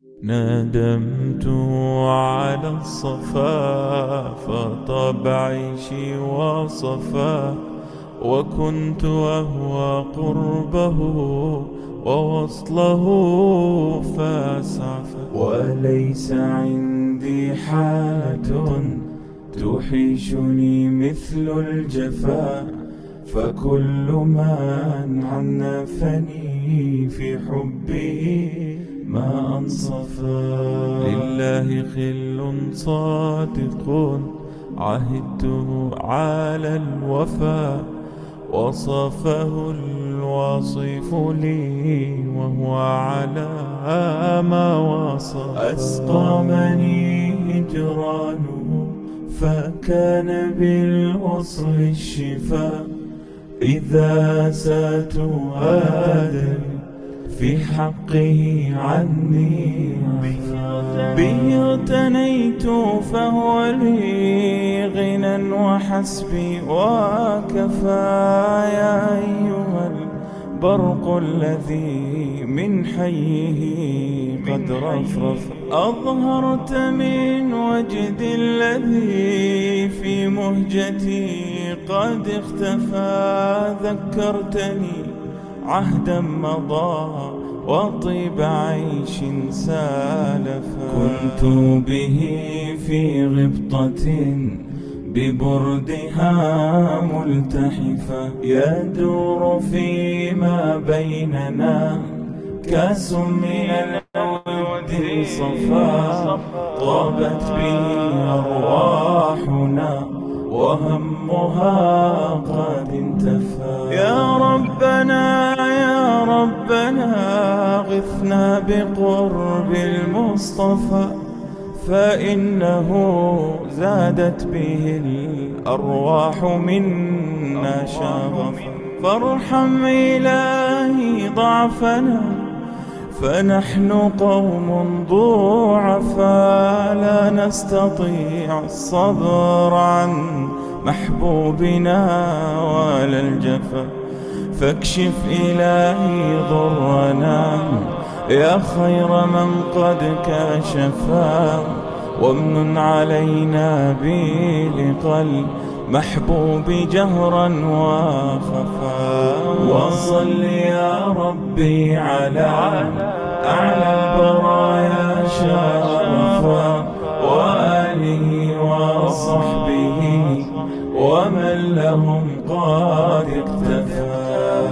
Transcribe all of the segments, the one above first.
ندمت على الصفا فطاب عيشي وصفا وكنت أهوى قربه ووصله فاسعفا وليس عندي حالة توحشني مثل الجفا فكل من عنفني في حبه ما أنصفا لله خل صادق عهدته على الوفا وصفه الواصف لي وهو على ما وصف أسقمني هجرانه فكان بالوصل الشفاء إذا ساتوا آدم في حقه عني به اغتنيت فهو لي غنى وحسبي وكفى يا أيها البرق الذي من حيه قد رفرف أظهرت من وجد الذي في مهجتي قد اختفى ذكرتني عهدا مضى وطيب عيش سالفا كنت به في غبطة ببردها ملتحفا يدور فيما بيننا كاس من الود صفا طابت به أرواحنا وهمها قد انتفى يا ربنا يا ربنا غثنا بقرب المصطفى فإنه زادت به الأرواح منا شغفا فارحم إلهي ضعفنا فنحن قوم ضعفا لا نستطيع الصبر عن محبوبنا ولا الجفا فاكشف إلهي ضرنا يا خير من قد كشفا وامن علينا بلقى المحبوب جهرا وخفا وصل يا ربي على أعلى البرايا شرفا وآله وصحبه ومن لهم قد اقتفى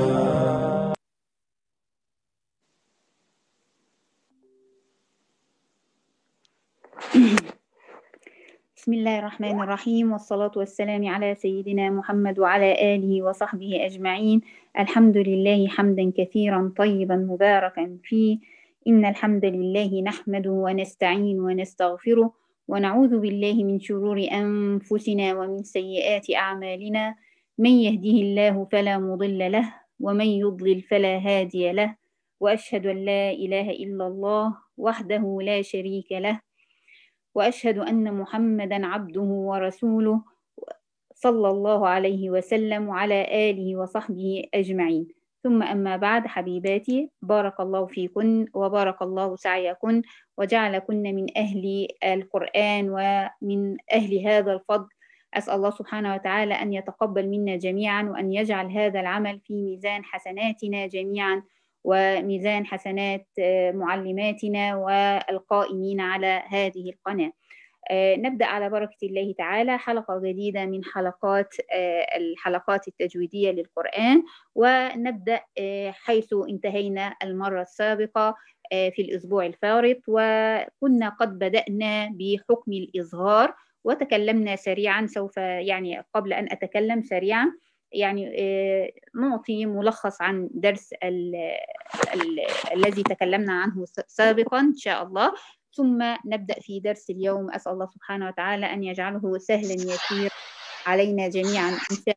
بسم الله الرحمن الرحيم والصلاة والسلام على سيدنا محمد وعلى آله وصحبه أجمعين الحمد لله حمدا كثيرا طيبا مباركا فيه إن الحمد لله نحمده ونستعين ونستغفره ونعوذ بالله من شرور أنفسنا ومن سيئات أعمالنا من يهده الله فلا مضل له ومن يضلل فلا هادي له وأشهد أن لا إله إلا الله وحده لا شريك له واشهد ان محمدا عبده ورسوله صلى الله عليه وسلم وعلى اله وصحبه اجمعين ثم اما بعد حبيباتي بارك الله فيكن وبارك الله سعيكن وجعلكن من اهل القران ومن اهل هذا الفضل اسال الله سبحانه وتعالى ان يتقبل منا جميعا وان يجعل هذا العمل في ميزان حسناتنا جميعا وميزان حسنات معلماتنا والقائمين على هذه القناة نبدأ على بركة الله تعالى حلقة جديدة من حلقات الحلقات التجويدية للقرآن ونبدأ حيث انتهينا المرة السابقة في الأسبوع الفارط وكنا قد بدأنا بحكم الإظهار وتكلمنا سريعا سوف يعني قبل أن أتكلم سريعا يعني نعطي ملخص عن درس ال ال الذي تكلمنا عنه سابقا إن شاء الله ثم نبدأ في درس اليوم أسأل الله سبحانه وتعالى أن يجعله سهلا يسير علينا جميعا إن شاء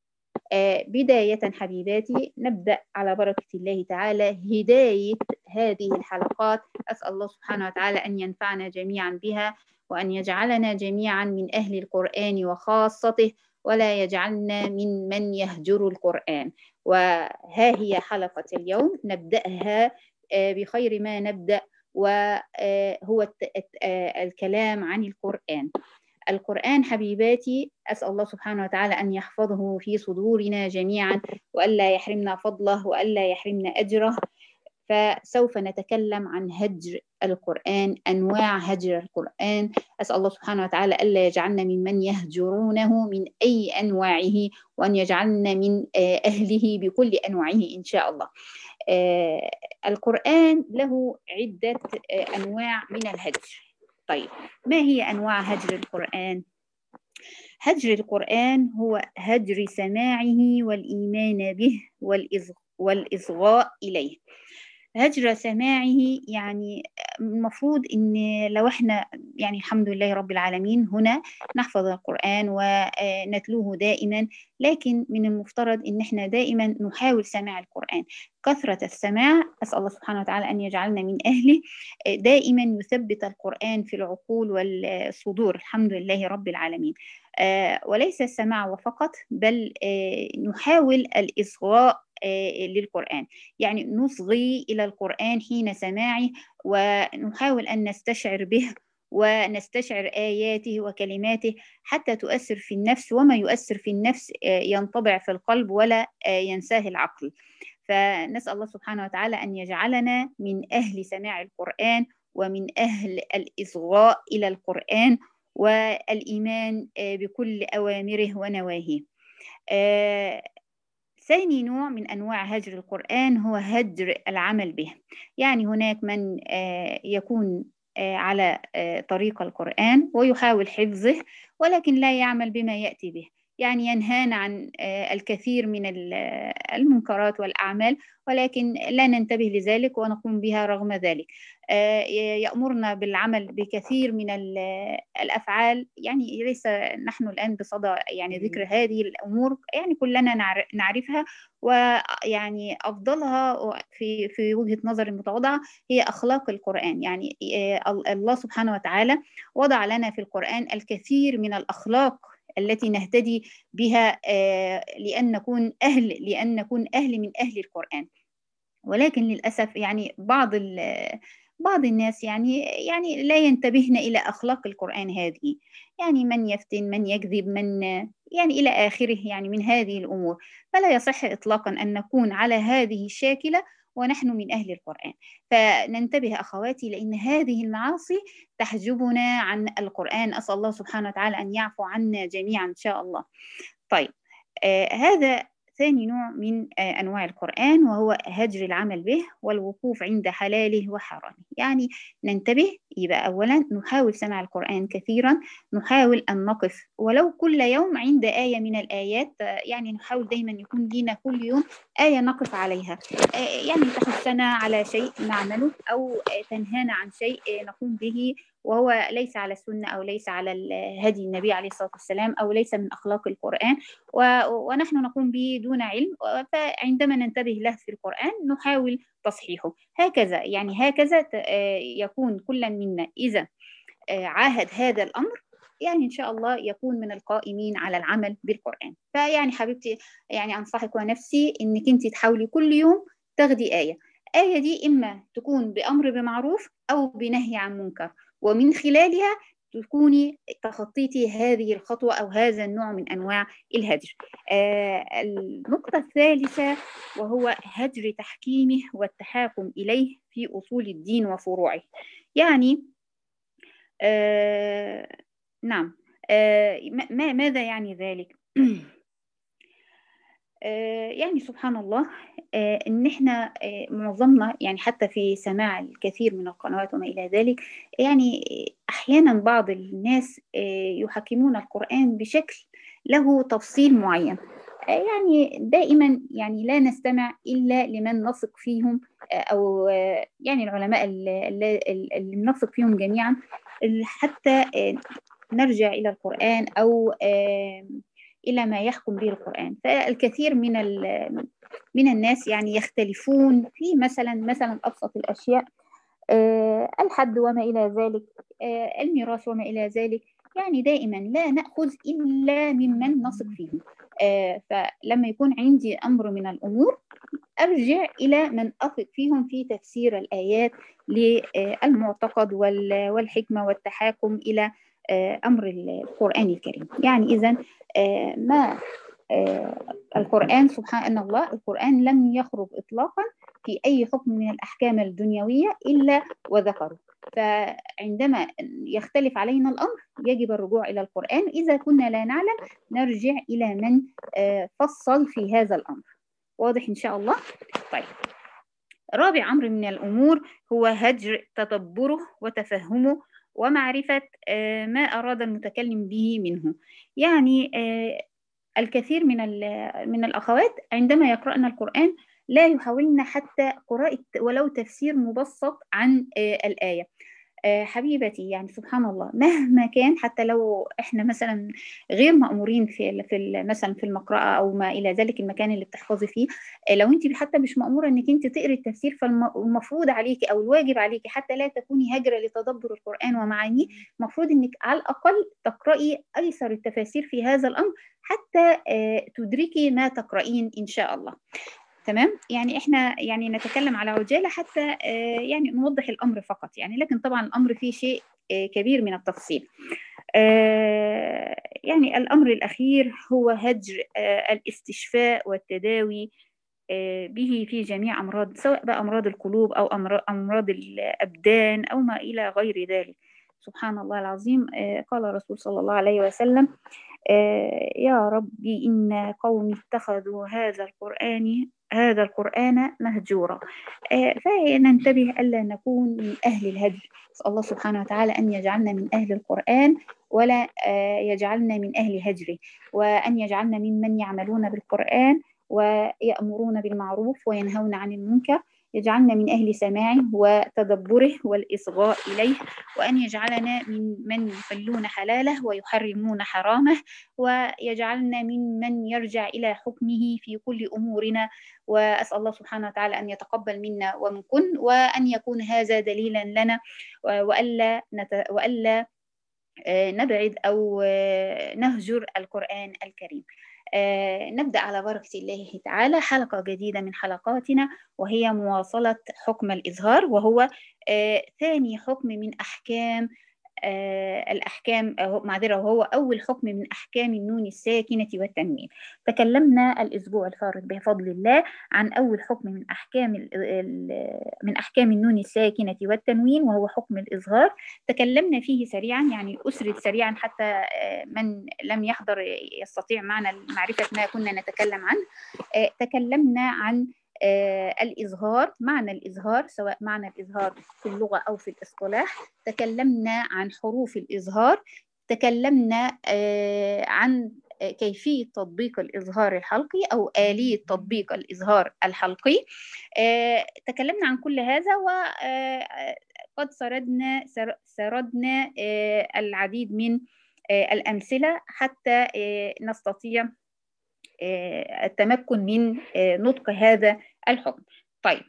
بداية حبيباتي نبدأ على بركة الله تعالى هداية هذه الحلقات أسأل الله سبحانه وتعالى أن ينفعنا جميعا بها وأن يجعلنا جميعا من أهل القرآن وخاصته ولا يجعلنا من من يهجر القرآن وها هي حلقة اليوم نبدأها بخير ما نبدأ وهو الكلام عن القرآن القرآن حبيباتي أسأل الله سبحانه وتعالى أن يحفظه في صدورنا جميعا وألا يحرمنا فضله وألا يحرمنا أجره فسوف نتكلم عن هجر القرآن أنواع هجر القرآن أسأل الله سبحانه وتعالى ألا يجعلنا ممن يهجرونه من أي أنواعه وأن يجعلنا من أهله بكل أنواعه إن شاء الله القرآن له عدة أنواع من الهجر طيب ما هي أنواع هجر القرآن؟ هجر القرآن هو هجر سماعه والإيمان به والإصغاء إليه هجر سماعه يعني المفروض ان لو احنا يعني الحمد لله رب العالمين هنا نحفظ القرآن ونتلوه دائما لكن من المفترض ان احنا دائما نحاول سماع القرآن كثرة السماع أسأل الله سبحانه وتعالى أن يجعلنا من أهله دائما يثبت القرآن في العقول والصدور الحمد لله رب العالمين وليس السماع وفقط بل نحاول الإصغاء للقرآن يعني نصغي إلى القرآن حين سماعه ونحاول أن نستشعر به ونستشعر آياته وكلماته حتى تؤثر في النفس وما يؤثر في النفس ينطبع في القلب ولا ينساه العقل فنسأل الله سبحانه وتعالى أن يجعلنا من أهل سماع القرآن ومن أهل الإصغاء إلى القرآن والإيمان بكل أوامره ونواهيه ثاني نوع من أنواع هجر القرآن هو هجر العمل به يعني هناك من يكون على طريق القرآن ويحاول حفظه ولكن لا يعمل بما يأتي به يعني ينهانا عن الكثير من المنكرات والأعمال ولكن لا ننتبه لذلك ونقوم بها رغم ذلك يأمرنا بالعمل بكثير من الأفعال يعني ليس نحن الآن بصدى يعني ذكر هذه الأمور يعني كلنا نعرفها ويعني أفضلها في في وجهة نظر المتواضعة هي أخلاق القرآن يعني الله سبحانه وتعالى وضع لنا في القرآن الكثير من الأخلاق التي نهتدي بها لأن نكون أهل لأن نكون أهل من أهل القرآن ولكن للأسف يعني بعض بعض الناس يعني يعني لا ينتبهن إلى أخلاق القرآن هذه يعني من يفتن من يكذب من يعني إلى آخره يعني من هذه الأمور فلا يصح إطلاقا أن نكون على هذه الشاكلة ونحن من أهل القرآن فننتبه أخواتي لأن هذه المعاصي تحجبنا عن القرآن أسأل الله سبحانه وتعالى أن يعفو عنا جميعا إن شاء الله طيب آه هذا ثاني نوع من أنواع القرآن وهو هجر العمل به والوقوف عند حلاله وحرامه يعني ننتبه يبقى أولا نحاول سماع القرآن كثيرا نحاول أن نقف ولو كل يوم عند آية من الآيات يعني نحاول دايما يكون لنا كل يوم آية نقف عليها يعني تحثنا على شيء نعمله أو تنهانا عن شيء نقوم به وهو ليس على السنة أو ليس على هدي النبي عليه الصلاة والسلام أو ليس من أخلاق القرآن ونحن نقوم به دون علم فعندما ننتبه له في القرآن نحاول تصحيحه هكذا يعني هكذا يكون كل منا إذا عاهد هذا الأمر يعني إن شاء الله يكون من القائمين على العمل بالقرآن فيعني حبيبتي يعني أنصحك ونفسي إنك أنت تحاولي كل يوم تاخدي آية آية دي إما تكون بأمر بمعروف أو بنهي عن منكر ومن خلالها تكوني تخطيتي هذه الخطوة أو هذا النوع من أنواع الهجر آه النقطة الثالثة وهو هجر تحكيمه والتحاكم إليه في أصول الدين وفروعه يعني آه نعم آه ما ماذا يعني ذلك يعني سبحان الله ان احنا معظمنا يعني حتى في سماع الكثير من القنوات وما الى ذلك يعني احيانا بعض الناس يحكمون القران بشكل له تفصيل معين يعني دائما يعني لا نستمع الا لمن نثق فيهم او يعني العلماء اللي نثق فيهم جميعا حتى نرجع الى القران او إلى ما يحكم به القرآن فالكثير من من الناس يعني يختلفون في مثلا مثلا أبسط الأشياء الحد وما إلى ذلك الميراث وما إلى ذلك يعني دائما لا نأخذ إلا ممن نثق فيهم آه فلما يكون عندي أمر من الأمور أرجع إلى من أثق فيهم في تفسير الآيات للمعتقد والحكمة والتحاكم إلى أمر القرآن الكريم يعني إذا ما القرآن سبحان الله القرآن لم يخرج إطلاقا في أي حكم من الأحكام الدنيوية إلا وذكره فعندما يختلف علينا الأمر يجب الرجوع إلى القرآن إذا كنا لا نعلم نرجع إلى من فصل في هذا الأمر واضح إن شاء الله طيب رابع أمر من الأمور هو هجر تدبره وتفهمه ومعرفة ما أراد المتكلم به منه يعني الكثير من من الأخوات عندما يقرأن القرآن لا يحاولن حتى قراءة ولو تفسير مبسط عن الآية حبيبتي يعني سبحان الله مهما كان حتى لو احنا مثلا غير مأمورين في في مثلا في المقرأة او ما الى ذلك المكان اللي بتحفظي فيه لو انت حتى مش مأمورة انك انت تقري التفسير فالمفروض عليكي او الواجب عليكي حتى لا تكوني هجرة لتدبر القرآن ومعانيه المفروض انك على الاقل تقرأي ايسر التفاسير في هذا الامر حتى تدركي ما تقرأين ان شاء الله تمام يعني احنا يعني نتكلم على عجاله حتى يعني نوضح الامر فقط يعني لكن طبعا الامر فيه شيء كبير من التفصيل يعني الامر الاخير هو هجر الاستشفاء والتداوي به في جميع امراض سواء بقى امراض القلوب او امراض الابدان او ما الى غير ذلك سبحان الله العظيم قال الرسول صلى الله عليه وسلم يا ربي إن قومي اتخذوا هذا القرآن هذا القرآن مهجورا فننتبه ألا نكون من أهل الهجر نسأل الله سبحانه وتعالى أن يجعلنا من أهل القرآن ولا يجعلنا من أهل هجره وأن يجعلنا ممن يعملون بالقرآن ويأمرون بالمعروف وينهون عن المنكر يجعلنا من أهل سماعه وتدبره والإصغاء إليه وأن يجعلنا من من يحلون حلاله ويحرمون حرامه ويجعلنا من من يرجع إلى حكمه في كل أمورنا وأسأل الله سبحانه وتعالى أن يتقبل منا ومنكن وأن يكون هذا دليلا لنا وألا نت... وألا نبعد أو نهجر القرآن الكريم آه نبدأ على بركة الله تعالى حلقة جديدة من حلقاتنا وهي مواصلة حكم الإظهار وهو آه ثاني حكم من أحكام آه الأحكام معذرة وهو أول حكم من أحكام النون الساكنة والتنوين تكلمنا الأسبوع الفارط بفضل الله عن أول حكم من أحكام من أحكام النون الساكنة والتنوين وهو حكم الإظهار تكلمنا فيه سريعا يعني أسرد سريعا حتى من لم يحضر يستطيع معنا معرفة ما كنا نتكلم عنه تكلمنا عن آه الإظهار معنى الإظهار سواء معنى الإظهار في اللغة أو في الاصطلاح تكلمنا عن حروف الإظهار تكلمنا آه عن كيفية تطبيق الإظهار الحلقي أو آلية تطبيق الإظهار الحلقي آه تكلمنا عن كل هذا وقد سردنا سردنا العديد من الأمثلة حتى نستطيع التمكن من نطق هذا الحكم طيب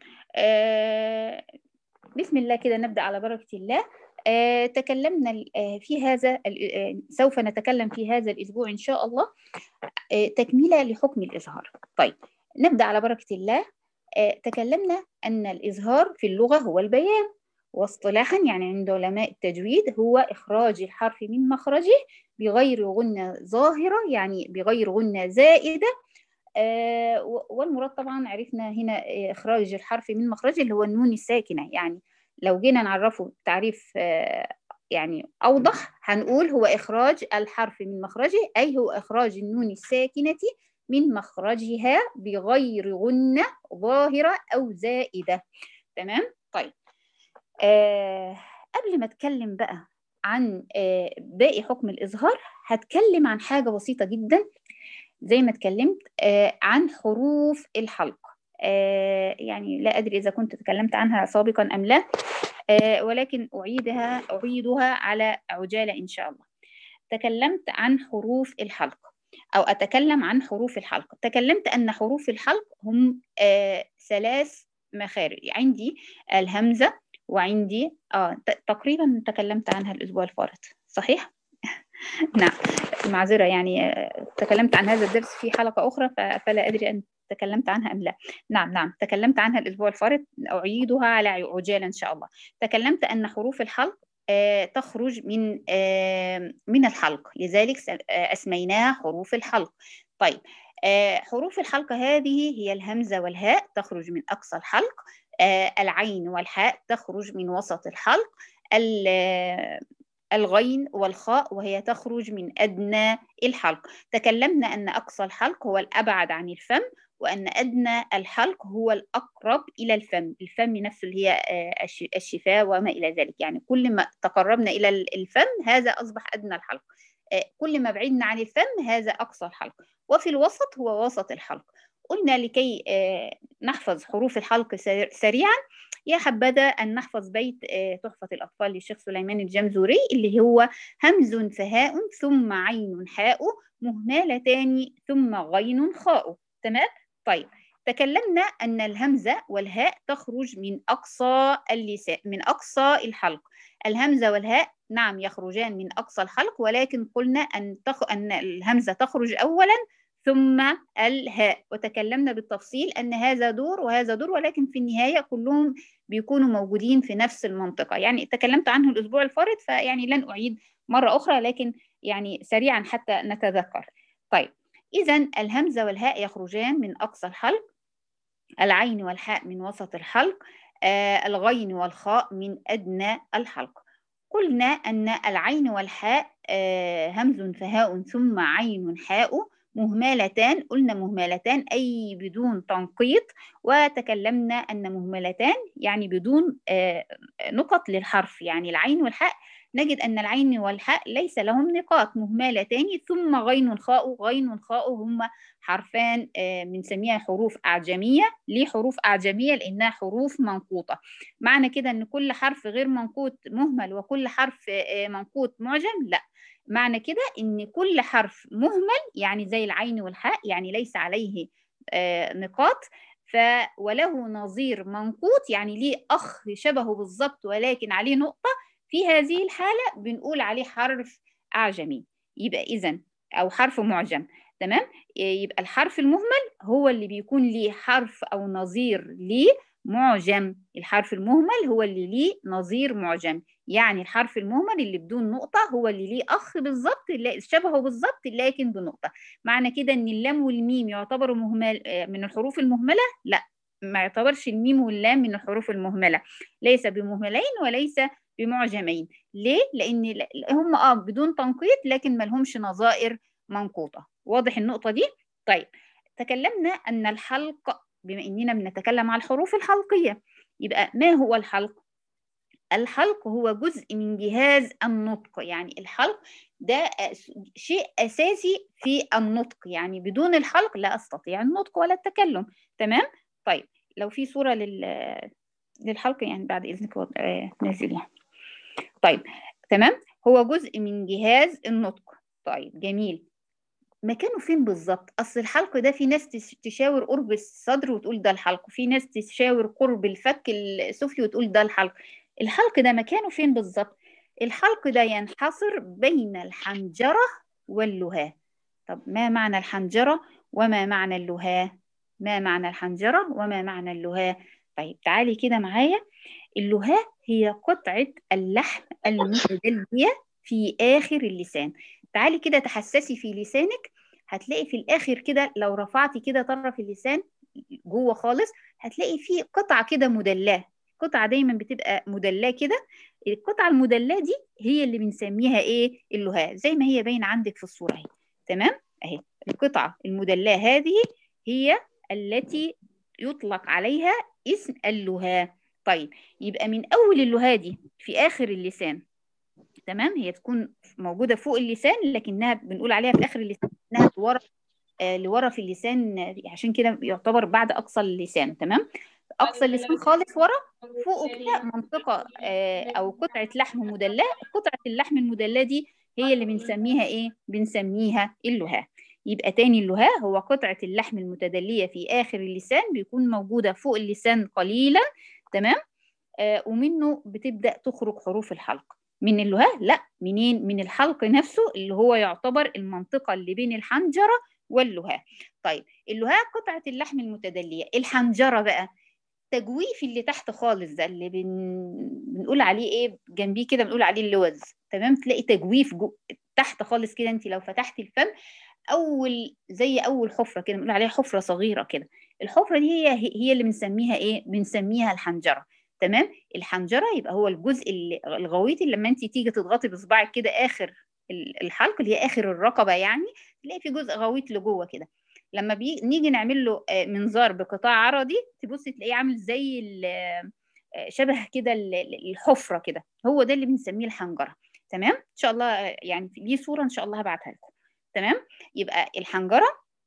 بسم الله كده نبدأ على بركة الله تكلمنا في هذا سوف نتكلم في هذا الأسبوع إن شاء الله تكملة لحكم الإظهار طيب نبدأ على بركة الله تكلمنا أن الإظهار في اللغة هو البيان واصطلاحا يعني عند علماء التجويد هو إخراج الحرف من مخرجه بغير غنة ظاهرة يعني بغير غنة زائدة آه والمراد طبعا عرفنا هنا إخراج الحرف من مخرجه اللي هو النون الساكنة يعني لو جينا نعرفه تعريف آه يعني أوضح هنقول هو إخراج الحرف من مخرجه أي هو إخراج النون الساكنة من مخرجها بغير غنة ظاهرة أو زائدة تمام طيب آه قبل ما اتكلم بقى عن آه باقي حكم الإظهار هتكلم عن حاجة بسيطة جدا زي ما اتكلمت آه عن حروف الحلق آه يعني لا أدري إذا كنت تكلمت عنها سابقا أم لا آه ولكن أعيدها أعيدها على عجالة إن شاء الله تكلمت عن حروف الحلق أو أتكلم عن حروف الحلق تكلمت أن حروف الحلق هم آه ثلاث مخارج عندي الهمزة وعندي اه تقريبا تكلمت عنها الاسبوع الفارط صحيح نعم معذرة يعني آه، تكلمت عن هذا الدرس في حلقة أخرى ف- فلا أدري أن تكلمت عنها أم لا نعم نعم تكلمت عنها الأسبوع الفارط أعيدها على عجالة إن شاء الله تكلمت أن حروف الحلق آه، تخرج من آه، من الحلق لذلك س- آه، أسميناها حروف الحلق طيب آه، حروف الحلق هذه هي الهمزة والهاء تخرج من أقصى الحلق آه، العين والحاء تخرج من وسط الحلق ال- آه، الغين والخاء وهي تخرج من أدنى الحلق تكلمنا أن أقصى الحلق هو الأبعد عن الفم وأن أدنى الحلق هو الأقرب إلى الفم الفم نفسه اللي هي آه، الش- الشفاه وما إلى ذلك يعني كل ما تقربنا إلى ال- الفم هذا أصبح أدنى الحلق آه، كل ما بعدنا عن الفم هذا أقصى الحلق وفي الوسط هو وسط الحلق قلنا لكي آه، نحفظ حروف الحلق سر- سريعا يا حبذا أن نحفظ بيت آه، تحفة الأطفال للشيخ سليمان الجمزوري اللي هو همز فهاء ثم عين حاء مهملتان ثم غين خاء تمام طيب تكلمنا أن الهمزة والهاء تخرج من أقصى اللسان من أقصى الحلق الهمزة والهاء نعم يخرجان من أقصى الحلق ولكن قلنا أن تخ... أن الهمزة تخرج أولا ثم الهاء وتكلمنا بالتفصيل أن هذا دور وهذا دور ولكن في النهاية كلهم بيكونوا موجودين في نفس المنطقة يعني تكلمت عنه الأسبوع الفارط فيعني لن أعيد مرة أخرى لكن يعني سريعا حتى نتذكر طيب إذا الهمزة والهاء يخرجان من أقصى الحلق العين والحاء من وسط الحلق آه الغين والخاء من أدنى الحلق قلنا أن العين والحاء آه همز فهاء ثم عين حاء مهملتان قلنا مهملتان أي بدون تنقيط وتكلمنا أن مهملتان يعني بدون آه نقط للحرف يعني العين والحاء نجد أن العين والحاء ليس لهم نقاط مهملتان ثم غين خاء غين خاء هما حرفان بنسميها حروف أعجمية ليه حروف أعجمية لأنها حروف منقوطة معنى كده أن كل حرف غير منقوط مهمل وكل حرف منقوط معجم لا معنى كده أن كل حرف مهمل يعني زي العين والحاء يعني ليس عليه نقاط ف وله نظير منقوط يعني ليه أخ شبهه بالظبط ولكن عليه نقطة في هذه الحالة بنقول عليه حرف أعجمي يبقى إذا أو حرف معجم تمام يبقى الحرف المهمل هو اللي بيكون ليه حرف أو نظير ليه معجم الحرف المهمل هو اللي ليه نظير معجم يعني الحرف المهمل اللي بدون نقطة هو اللي ليه أخ بالظبط شبهه بالظبط لكن بنقطة معنى كده إن اللام والميم يعتبروا مهمل من الحروف المهملة لا ما يعتبرش الميم واللام من الحروف المهملة ليس بمهملين وليس بمعجمين ليه؟ لأن هم آه بدون تنقيط لكن ما لهمش نظائر منقوطة واضح النقطة دي؟ طيب تكلمنا أن الحلق بما إننا بنتكلم على الحروف الحلقية يبقى ما هو الحلق؟ الحلق هو جزء من جهاز النطق يعني الحلق ده شيء أساسي في النطق يعني بدون الحلق لا أستطيع النطق ولا التكلم تمام؟ طيب لو في صورة لل للحلق يعني بعد إذنك نزليها طيب تمام هو جزء من جهاز النطق طيب جميل مكانه فين بالظبط اصل الحلق ده في ناس تشاور قرب الصدر وتقول ده الحلق وفي ناس تشاور قرب الفك السفلي وتقول ده الحلق الحلق ده مكانه فين بالظبط الحلق ده ينحصر بين الحنجرة واللهاة طب ما معنى الحنجرة وما معنى اللهاة ما معنى الحنجرة وما معنى اللهاة طيب تعالي كده معايا اللهاة هي قطعة اللحم المتدلية في آخر اللسان تعالي كده تحسسي في لسانك هتلاقي في الآخر كده لو رفعتي كده طرف اللسان جوه خالص هتلاقي فيه قطعة كده مدلاة قطعة دايما بتبقى مدلاة كده القطعة المدلاة دي هي اللي بنسميها ايه اللهاة زي ما هي باينة عندك في الصورة اهي تمام اهي القطعة المدلاة هذه هي التي يطلق عليها اسم اللهاة طيب يبقى من أول اللهاة دي في آخر اللسان تمام هي تكون موجودة فوق اللسان لكنها بنقول عليها في آخر اللسان إنها لورا آه لورا في اللسان عشان كده يعتبر بعد أقصى اللسان تمام أقصى اللسان خالص ورا فوقه كده منطقة آه أو قطعة لحم مدلاة قطعة اللحم المدلاة دي هي اللي بنسميها إيه؟ بنسميها اللهاة يبقى تاني اللهاء هو قطعة اللحم المتدلية في آخر اللسان بيكون موجودة فوق اللسان قليلا تمام آه ومنه بتبدأ تخرج حروف الحلق من اللهاه لا منين من الحلق نفسه اللي هو يعتبر المنطقة اللي بين الحنجرة واللهاه طيب اللهاه قطعة اللحم المتدلية الحنجرة بقى التجويف اللي تحت خالص ده اللي بن... بنقول عليه ايه جنبيه كده بنقول عليه اللوز تمام تلاقي تجويف جو... تحت خالص كده انت لو فتحت الفم اول زي اول حفره كده بنقول عليها حفره صغيره كده الحفره دي هي هي اللي بنسميها ايه بنسميها الحنجره تمام الحنجره يبقى هو الجزء اللي الغويط اللي لما انت تيجي تضغطي بصباعك كده اخر الحلق اللي هي اخر الرقبه يعني تلاقي في جزء غويط لجوه كده لما بي... نيجي نعمل له منظار بقطاع عرضي تبص تلاقيه عامل زي شبه كده الحفره كده هو ده اللي بنسميه الحنجره تمام ان شاء الله يعني دي صوره ان شاء الله هبعتها لكم تمام يبقى الحنجره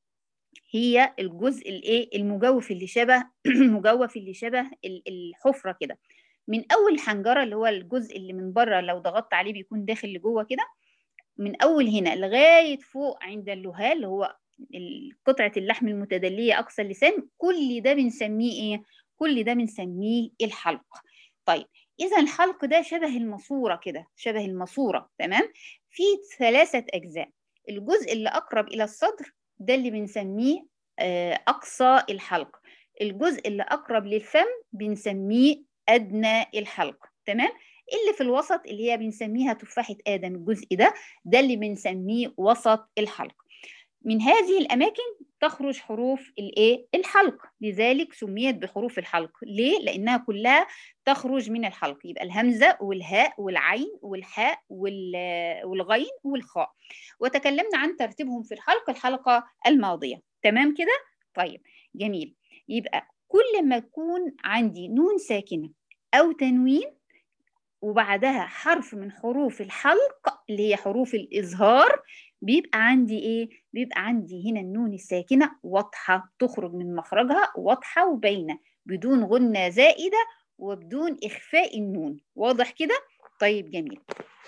هي الجزء الايه المجوف اللي شبه مجوف اللي شبه الحفره كده من اول الحنجره اللي هو الجزء اللي من بره لو ضغطت عليه بيكون داخل لجوه كده من اول هنا لغايه فوق عند اللهاه اللي هو قطعه اللحم المتدليه اقصى اللسان كل ده بنسميه ايه كل ده بنسميه الحلق طيب اذا الحلق ده شبه الماسوره كده شبه الماسوره تمام في ثلاثه اجزاء الجزء اللي اقرب الى الصدر ده اللي بنسميه اقصى الحلق الجزء اللي اقرب للفم بنسميه ادنى الحلق تمام اللي في الوسط اللي هي بنسميها تفاحه ادم الجزء ده ده اللي بنسميه وسط الحلق من هذه الاماكن تخرج حروف الايه الحلق لذلك سميت بحروف الحلق ليه لانها كلها تخرج من الحلق يبقى الهمزه والهاء والعين والحاء والغين والخاء وتكلمنا عن ترتيبهم في الحلق الحلقه الماضيه تمام كده طيب جميل يبقى كل ما يكون عندي نون ساكنه او تنوين وبعدها حرف من حروف الحلق اللي هي حروف الإظهار بيبقى عندي إيه؟ بيبقى عندي هنا النون الساكنة واضحة تخرج من مخرجها واضحة وباينة بدون غنة زائدة وبدون إخفاء النون واضح كده؟ طيب جميل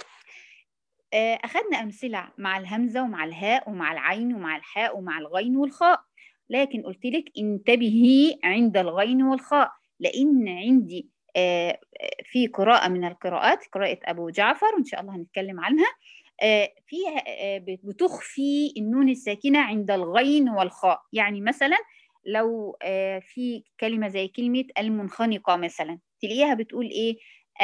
أخذنا أمثلة مع الهمزة ومع الهاء ومع العين ومع الحاء ومع الغين والخاء لكن قلت لك انتبهي عند الغين والخاء لأن عندي في قراءة من القراءات قراءة أبو جعفر وإن شاء الله هنتكلم عنها فيها بتخفي النون الساكنة عند الغين والخاء يعني مثلا لو في كلمة زي كلمة المنخنقة مثلا تلاقيها بتقول إيه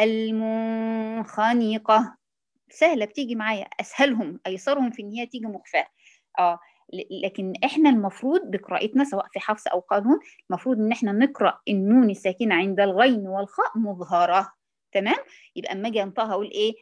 المنخنقة سهلة بتيجي معايا أسهلهم أيسرهم في إن هي تيجي مخفاة آه لكن احنا المفروض بقراءتنا سواء في حفص او قانون المفروض ان احنا نقرا النون الساكنه عند الغين والخاء مظهره تمام يبقى اما اجي انطقها اقول ايه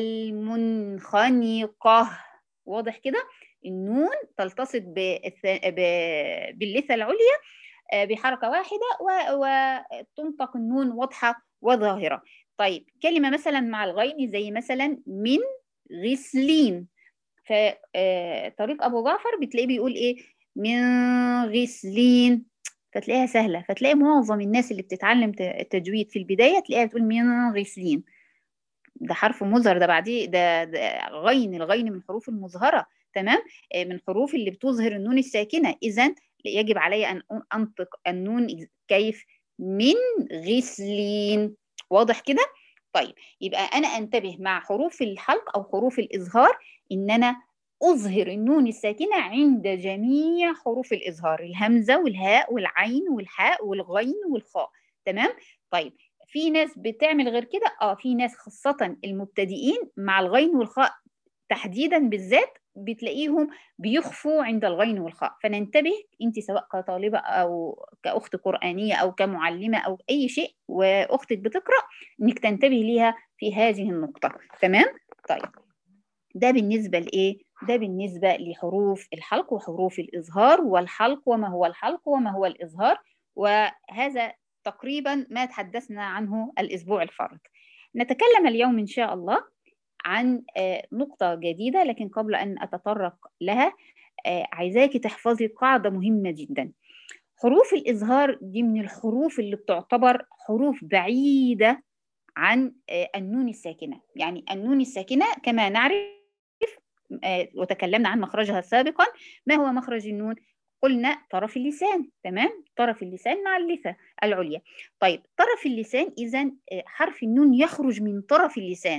المنخنقه واضح كده النون تلتصق باللثه العليا بحركه واحده وتنطق النون واضحه وظاهره طيب كلمه مثلا مع الغين زي مثلا من غسلين فطريق ابو جعفر بتلاقيه بيقول ايه من غسلين فتلاقيها سهله فتلاقي معظم الناس اللي بتتعلم التجويد في البدايه تلاقيها بتقول من غسلين ده حرف مظهر ده بعديه ده, ده غين الغين من حروف المظهره تمام من حروف اللي بتظهر النون الساكنه اذا يجب علي ان انطق النون كيف من غسلين واضح كده طيب يبقى انا انتبه مع حروف الحلق او حروف الاظهار ان انا اظهر النون الساكنه عند جميع حروف الاظهار الهمزه والهاء والعين والحاء والغين والخاء تمام طيب في ناس بتعمل غير كده اه في ناس خاصه المبتدئين مع الغين والخاء تحديدا بالذات بتلاقيهم بيخفوا عند الغين والخاء فننتبه انت سواء كطالبه او كاخت قرانيه او كمعلمه او اي شيء واختك بتقرا انك تنتبه ليها في هذه النقطه تمام طيب ده بالنسبه لايه ده بالنسبه لحروف الحلق وحروف الاظهار والحلق وما هو الحلق وما هو الاظهار وهذا تقريبا ما تحدثنا عنه الاسبوع الفارط نتكلم اليوم ان شاء الله عن نقطة جديدة لكن قبل أن أتطرق لها عايزاكي تحفظي قاعدة مهمة جدا حروف الإظهار دي من الحروف اللي بتعتبر حروف بعيدة عن النون الساكنة يعني النون الساكنة كما نعرف وتكلمنا عن مخرجها سابقا ما هو مخرج النون قلنا طرف اللسان تمام طرف اللسان مع اللثة العليا طيب طرف اللسان إذا حرف النون يخرج من طرف اللسان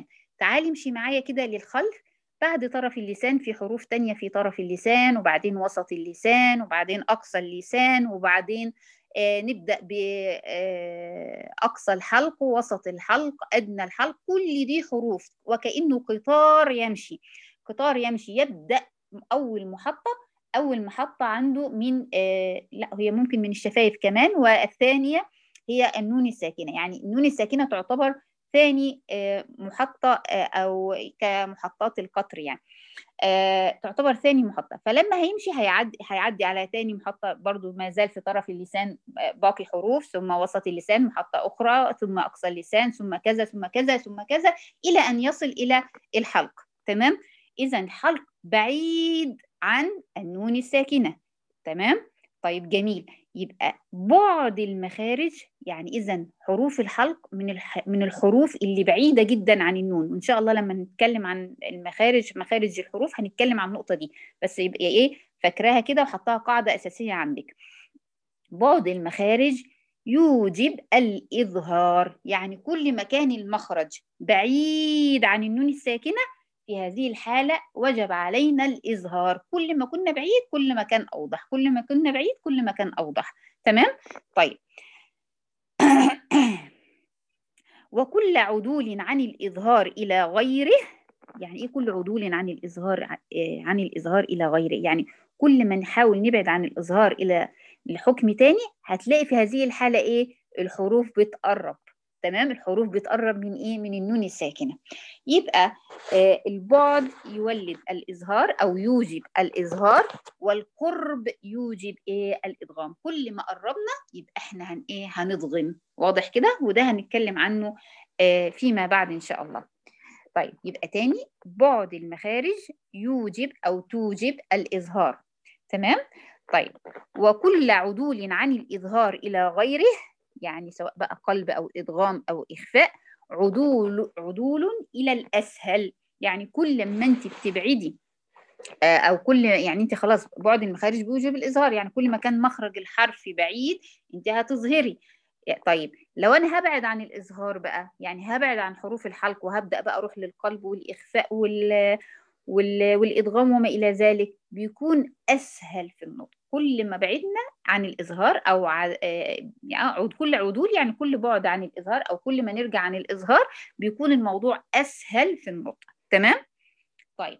تعالي امشي معايا كده للخلف بعد طرف اللسان في حروف تانية في طرف اللسان وبعدين وسط اللسان وبعدين أقصى اللسان وبعدين آه نبدأ بأقصى الحلق وسط الحلق أدنى الحلق كل دي حروف وكأنه قطار يمشي قطار يمشي يبدأ أول محطة أول محطة عنده من آه لا هي ممكن من الشفايف كمان والثانية هي النون الساكنة يعني النون الساكنة تعتبر ثاني آه محطة آه أو كمحطات القطر يعني تعتبر ثاني محطة فلما هيمشي هيعدي هيعدي على ثاني محطة برضو ما زال في طرف اللسان باقي حروف ثم وسط اللسان محطة أخرى ثم أقصى اللسان ثم كذا ثم كذا ثم كذا إلى أن يصل إلى الحلق تمام إذا الحلق بعيد عن النون الساكنة تمام طيب جميل يبقى بعد المخارج يعني اذا حروف الحلق من الح... من الحروف اللي بعيده جدا عن النون وان شاء الله لما نتكلم عن المخارج مخارج الحروف هنتكلم عن النقطه دي بس يبقى ايه فاكراها كده وحطها قاعده اساسيه عندك بعد المخارج يوجب الإظهار يعني كل ما كان المخرج بعيد عن النون الساكنة في هذه الحالة وجب علينا الإظهار كل ما كنا بعيد كل ما كان أوضح كل ما كنا بعيد كل ما كان أوضح تمام؟ طيب وكل عدول عن الإظهار إلى غيره يعني إيه كل عدول عن الإظهار عن الإظهار إلى غيره يعني كل ما نحاول نبعد عن الإظهار إلى لحكم تاني هتلاقي في هذه الحالة إيه الحروف بتقرب تمام الحروف بتقرب من ايه من النون الساكنه يبقى آه البعد يولد الاظهار او يوجب الاظهار والقرب يوجب ايه الادغام كل ما قربنا يبقى احنا هن ايه هنضغم واضح كده وده هنتكلم عنه آه فيما بعد ان شاء الله طيب يبقى تاني بعد المخارج يوجب او توجب الاظهار تمام طيب وكل عدول عن الاظهار الى غيره يعني سواء بقى قلب أو إدغام أو إخفاء عدول عدول إلى الأسهل يعني كل ما أنت بتبعدي أو كل يعني أنت خلاص بعد المخارج بيوجب الإظهار يعني كل ما كان مخرج الحرف بعيد أنت هتظهري طيب لو أنا هبعد عن الإظهار بقى يعني هبعد عن حروف الحلق وهبدأ بقى أروح للقلب والإخفاء وال والإدغام وما إلى ذلك بيكون أسهل في النطق كل ما بعدنا عن الإظهار أو عود كل عدول يعني كل بعد عن الإظهار أو كل ما نرجع عن الإظهار بيكون الموضوع أسهل في النطق تمام؟ طيب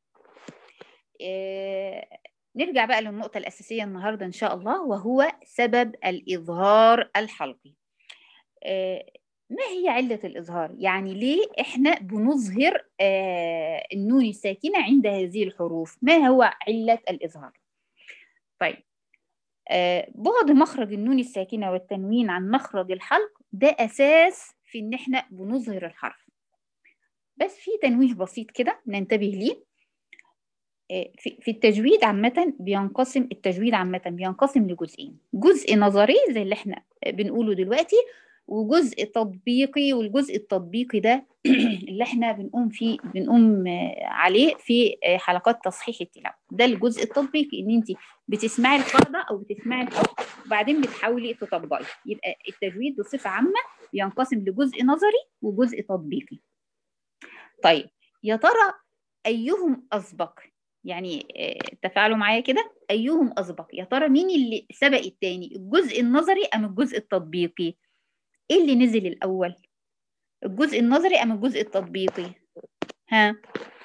إيه نرجع بقى للنقطة الأساسية النهاردة إن شاء الله وهو سبب الإظهار الحلقي إيه ما هي علة الإظهار؟ يعني ليه إحنا بنظهر آه النون الساكنة عند هذه الحروف؟ ما هو علة الإظهار؟ طيب آه بعد مخرج النون الساكنة والتنوين عن مخرج الحلق ده أساس في إن إحنا بنظهر الحرف بس في تنويه بسيط كده ننتبه ليه آه في, في التجويد عامة بينقسم التجويد عامة بينقسم لجزئين جزء نظري زي اللي إحنا بنقوله دلوقتي وجزء تطبيقي والجزء التطبيقي ده اللي احنا بنقوم فيه بنقوم عليه في حلقات تصحيح التلاوه ده الجزء التطبيقي ان انت بتسمعي القاعده او بتسمعي الحكم وبعدين بتحاولي تطبقي يبقى التجويد بصفه عامه بينقسم لجزء نظري وجزء تطبيقي طيب يا ترى ايهم اسبق يعني تفاعلوا معايا كده ايهم اسبق يا ترى مين اللي سبق التاني الجزء النظري ام الجزء التطبيقي ايه اللي نزل الاول الجزء النظري ام الجزء التطبيقي ها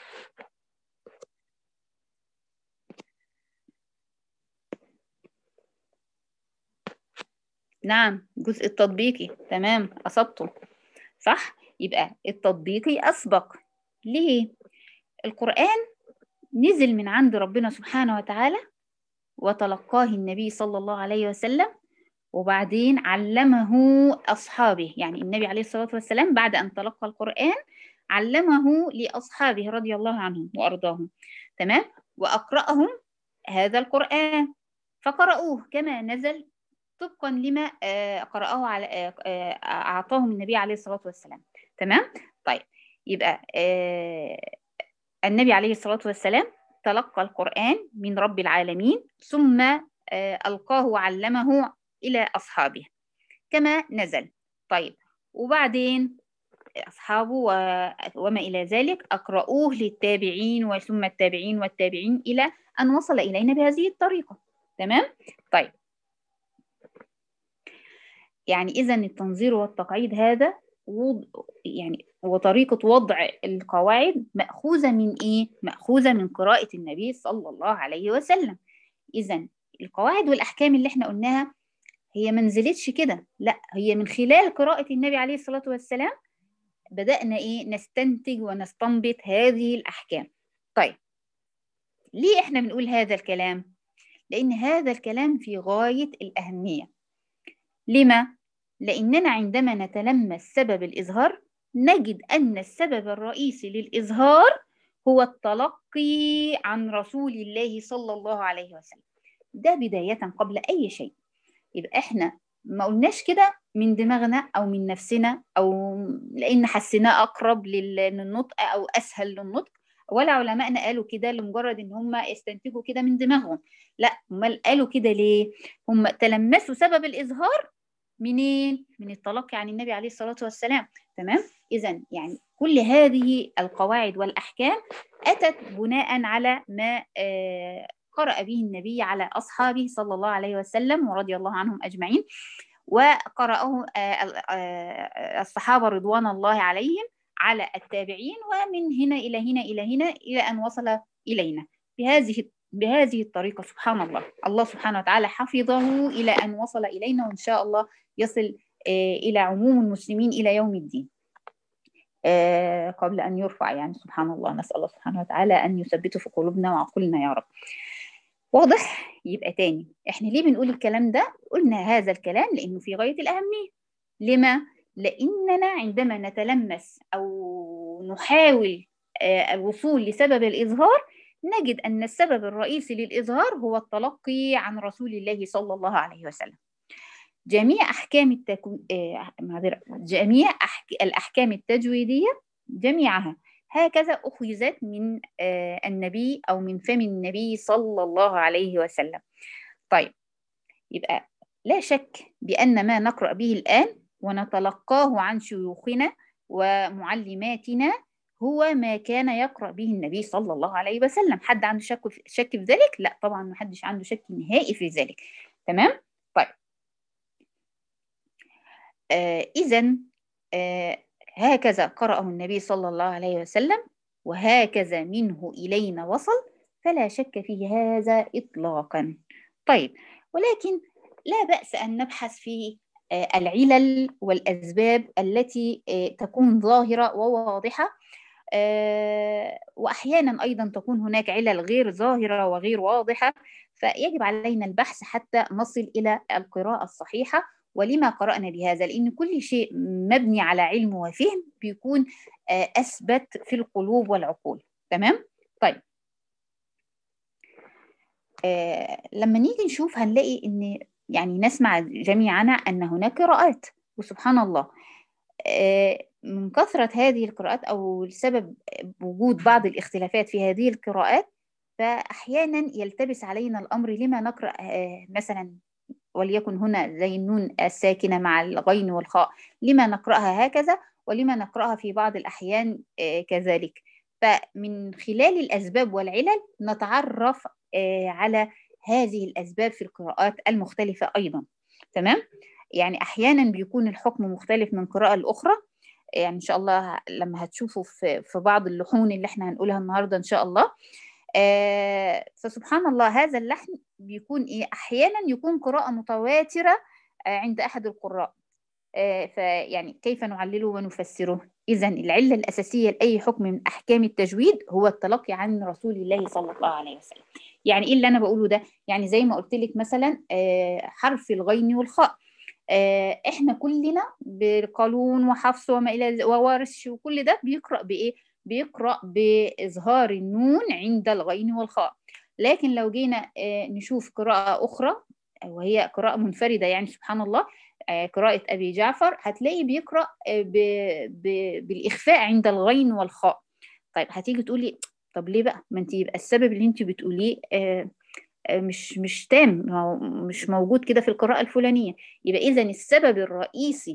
نعم الجزء التطبيقي تمام اصبته صح يبقى التطبيقي اسبق ليه القران نزل من عند ربنا سبحانه وتعالى وتلقاه النبي صلى الله عليه وسلم وبعدين علمه أصحابه يعني النبي عليه الصلاة والسلام بعد أن تلقى القرآن علمه لأصحابه رضي الله عنهم وأرضاهم تمام وأقرأهم هذا القرآن فقرأوه كما نزل طبقا لما قرأه على أعطاهم النبي عليه الصلاة والسلام تمام طيب يبقى النبي عليه الصلاة والسلام تلقى القرآن من رب العالمين ثم ألقاه وعلمه إلى أصحابه كما نزل طيب وبعدين أصحابه وما إلى ذلك أقرأوه للتابعين وثم التابعين والتابعين إلى أن وصل إلينا بهذه الطريقة تمام؟ طيب يعني إذا التنظير والتقعيد هذا يعني وطريقة وضع القواعد مأخوذة من إيه؟ مأخوذة من قراءة النبي صلى الله عليه وسلم إذا القواعد والأحكام اللي احنا قلناها هي ما نزلتش كده لا هي من خلال قراءة النبي عليه الصلاة والسلام بدأنا إيه نستنتج ونستنبط هذه الأحكام طيب ليه إحنا بنقول هذا الكلام؟ لأن هذا الكلام في غاية الأهمية لما؟ لأننا عندما نتلمس سبب الإظهار نجد أن السبب الرئيسي للإظهار هو التلقي عن رسول الله صلى الله عليه وسلم ده بداية قبل أي شيء يبقى إحنا ما قلناش كده من دماغنا أو من نفسنا أو لأن حسيناه أقرب للنطق أو أسهل للنطق ولا علماءنا قالوا كده لمجرد ان هم يستنتجوا كده من دماغهم لا هم قالوا كده ليه هم تلمسوا سبب الاظهار منين من التلقي عن النبي عليه الصلاه والسلام تمام اذا يعني كل هذه القواعد والاحكام اتت بناء على ما آه قرأ به النبي على أصحابه صلى الله عليه وسلم ورضي الله عنهم أجمعين وقرأه الصحابة رضوان الله عليهم على التابعين ومن هنا إلى هنا إلى هنا إلى أن وصل إلينا بهذه بهذه الطريقة سبحان الله الله سبحانه وتعالى حفظه إلى أن وصل إلينا وإن شاء الله يصل إلى عموم المسلمين إلى يوم الدين قبل أن يرفع يعني سبحان الله نسأل الله سبحانه وتعالى أن يثبته في قلوبنا وعقولنا يا رب واضح يبقى تاني احنا ليه بنقول الكلام ده قلنا هذا الكلام لانه في غايه الاهميه لما لاننا عندما نتلمس او نحاول الوصول لسبب الاظهار نجد ان السبب الرئيسي للاظهار هو التلقي عن رسول الله صلى الله عليه وسلم جميع احكام التكو... جميع أحك... الاحكام التجويديه جميعها هكذا أخذت من النبي أو من فم النبي صلى الله عليه وسلم طيب يبقى لا شك بأن ما نقرأ به الآن ونتلقاه عن شيوخنا ومعلماتنا هو ما كان يقرأ به النبي صلى الله عليه وسلم حد عنده شك في, شك في ذلك؟ لا طبعا ما حدش عنده شك نهائي في ذلك تمام؟ طيب آه إذا آه هكذا قرأه النبي صلى الله عليه وسلم وهكذا منه إلينا وصل فلا شك في هذا إطلاقا طيب ولكن لا بأس أن نبحث في العلل والأسباب التي تكون ظاهرة وواضحة وأحيانا أيضا تكون هناك علل غير ظاهرة وغير واضحة فيجب علينا البحث حتى نصل إلى القراءة الصحيحة ولما قرأنا بهذا لأن كل شيء مبني على علم وفهم بيكون أثبت في القلوب والعقول تمام؟ طيب آه لما نيجي نشوف هنلاقي ان يعني نسمع جميعنا ان هناك قراءات وسبحان الله آه من كثرة هذه القراءات او سبب وجود بعض الاختلافات في هذه القراءات فاحيانا يلتبس علينا الامر لما نقرا آه مثلا وليكن هنا زي النون الساكنه مع الغين والخاء لما نقراها هكذا ولما نقراها في بعض الاحيان كذلك فمن خلال الاسباب والعلل نتعرف على هذه الأسباب في القراءات المختلفة أيضا تمام؟ يعني أحيانا بيكون الحكم مختلف من قراءة لأخرى يعني إن شاء الله لما هتشوفوا في, في بعض اللحون اللي احنا هنقولها النهاردة إن شاء الله آه فسبحان الله هذا اللحن بيكون إيه أحيانا يكون قراءة متواترة آه عند أحد القراء آه فيعني كيف نعلله ونفسره إذا العلة الأساسية لأي حكم من أحكام التجويد هو التلقي عن رسول الله صلى الله عليه وسلم يعني ايه اللي انا بقوله ده يعني زي ما قلت لك مثلا حرف الغين والخاء احنا كلنا بقالون وحفص وما الى وورش وكل ده بيقرا بايه بيقرا باظهار النون عند الغين والخاء لكن لو جينا نشوف قراءه اخرى وهي قراءه منفرده يعني سبحان الله قراءه ابي جعفر هتلاقي بيقرا ب... ب... بالاخفاء عند الغين والخاء طيب هتيجي تقولي طب ليه بقى ما انت يبقى السبب اللي انت بتقوليه آه آه مش مش تام مش موجود كده في القراءة الفلانية يبقى إذا السبب الرئيسي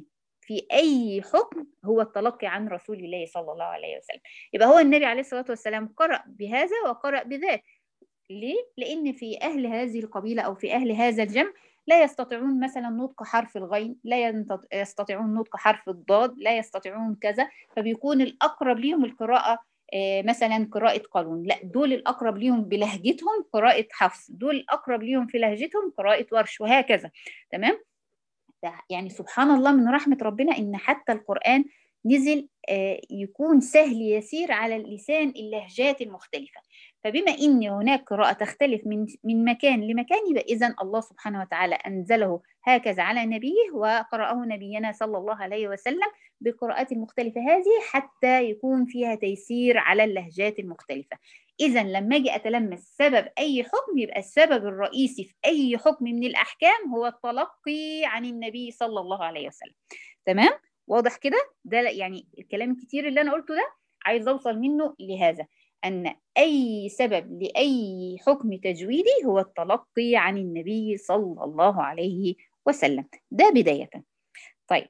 في أي حكم هو التلقي عن رسول الله صلى الله عليه وسلم يبقى هو النبي عليه الصلاة والسلام قرأ بهذا وقرأ بذاك ليه؟ لأن في أهل هذه القبيلة أو في أهل هذا الجمع لا يستطيعون مثلا نطق حرف الغين لا يستطيعون نطق حرف الضاد لا يستطيعون كذا فبيكون الأقرب ليهم القراءة مثلا قراءة قانون لا دول الأقرب ليهم بلهجتهم قراءة حفص دول الأقرب ليهم في لهجتهم قراءة ورش وهكذا تمام يعني سبحان الله من رحمة ربنا إن حتى القرآن نزل يكون سهل يسير على اللسان اللهجات المختلفة فبما ان هناك قراءة تختلف من من مكان لمكان يبقى اذا الله سبحانه وتعالى انزله هكذا على نبيه وقرأه نبينا صلى الله عليه وسلم بالقراءات المختلفة هذه حتى يكون فيها تيسير على اللهجات المختلفة إذا لما أجي أتلمس سبب أي حكم يبقى السبب الرئيسي في أي حكم من الأحكام هو التلقي عن النبي صلى الله عليه وسلم تمام؟ واضح كده؟ ده يعني الكلام الكتير اللي أنا قلته ده عايز أوصل منه لهذا أن أي سبب لأي حكم تجويدي هو التلقي عن النبي صلى الله عليه وسلم ده بداية طيب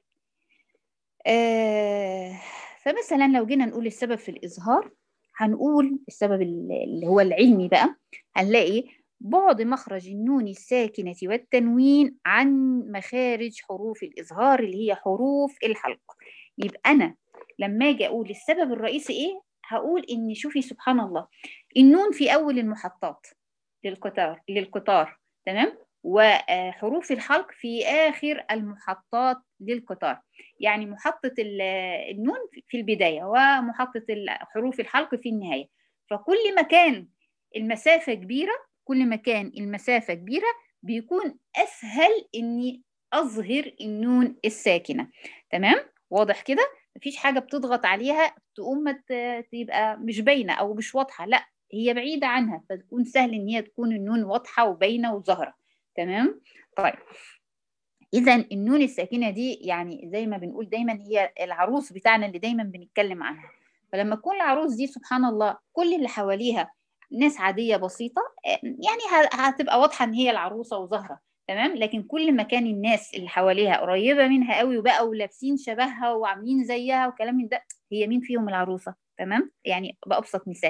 آه فمثلا لو جينا نقول السبب في الإظهار هنقول السبب اللي هو العلمي بقى هنلاقي بعد مخرج النون الساكنة والتنوين عن مخارج حروف الإظهار اللي هي حروف الحلق يبقى أنا لما أجي أقول السبب الرئيسي إيه هقول ان شوفي سبحان الله النون في اول المحطات للقطار للقطار تمام وحروف الحلق في اخر المحطات للقطار يعني محطة النون في البداية ومحطة حروف الحلق في النهاية فكل ما كان المسافة كبيرة كل ما كان المسافة كبيرة بيكون أسهل إني أظهر النون الساكنة تمام واضح كده مفيش حاجة بتضغط عليها تقوم تبقى مش باينة أو مش واضحة لا هي بعيدة عنها فتكون سهل إن هي تكون النون واضحة وباينة وظاهرة تمام طيب إذا النون الساكنة دي يعني زي ما بنقول دايما هي العروس بتاعنا اللي دايما بنتكلم عنها فلما تكون العروس دي سبحان الله كل اللي حواليها ناس عادية بسيطة يعني هتبقى واضحة إن هي العروسة وظاهرة تمام لكن كل ما كان الناس اللي حواليها قريبه منها قوي وبقوا لابسين شبهها وعاملين زيها وكلام من ده هي مين فيهم العروسه تمام يعني بابسط مثال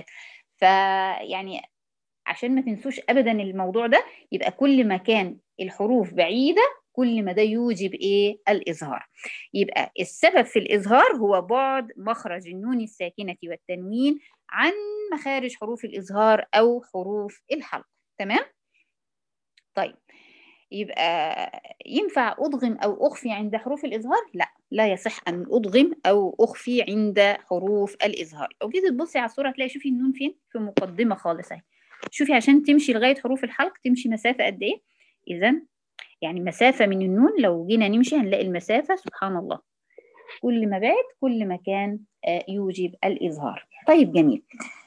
فيعني عشان ما تنسوش ابدا الموضوع ده يبقى كل ما كان الحروف بعيده كل ما ده يوجب ايه الاظهار يبقى السبب في الاظهار هو بعد مخرج النون الساكنه والتنوين عن مخارج حروف الاظهار او حروف الحلق تمام طيب يبقى ينفع أضغم أو أخفي عند حروف الإظهار؟ لا لا يصح أن أضغم أو أخفي عند حروف الإظهار لو جيت تبصي على الصورة هتلاقي شوفي النون فين؟ في مقدمة خالص أهي شوفي عشان تمشي لغاية حروف الحلق تمشي مسافة قد إيه؟ إذا يعني مسافة من النون لو جينا نمشي هنلاقي المسافة سبحان الله كل ما بعد كل ما كان يوجب الإظهار طيب جميل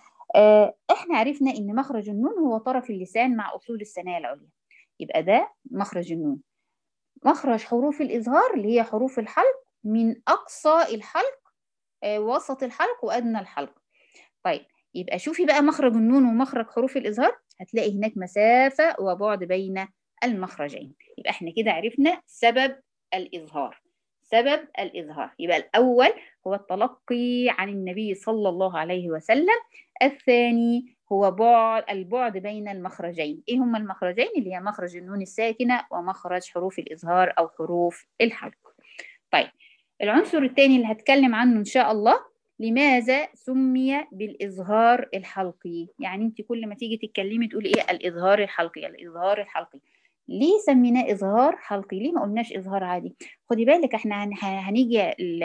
احنا عرفنا ان مخرج النون هو طرف اللسان مع اصول الثنايا العليا يبقى ده مخرج النون مخرج حروف الإظهار اللي هي حروف الحلق من أقصى الحلق آه وسط الحلق وأدنى الحلق طيب يبقى شوفي بقى مخرج النون ومخرج حروف الإظهار هتلاقي هناك مسافة وبعد بين المخرجين يبقى احنا كده عرفنا سبب الإظهار سبب الإظهار يبقى الأول هو التلقي عن النبي صلى الله عليه وسلم الثاني هو بعد البعد بين المخرجين ايه هما المخرجين اللي هي مخرج النون الساكنه ومخرج حروف الاظهار او حروف الحلق طيب العنصر الثاني اللي هتكلم عنه ان شاء الله لماذا سمي بالاظهار الحلقي يعني انت كل ما تيجي تتكلمي تقولي ايه الاظهار الحلقي الاظهار الحلقي ليه سميناه اظهار حلقي ليه ما قلناش اظهار عادي خدي بالك احنا هنيجي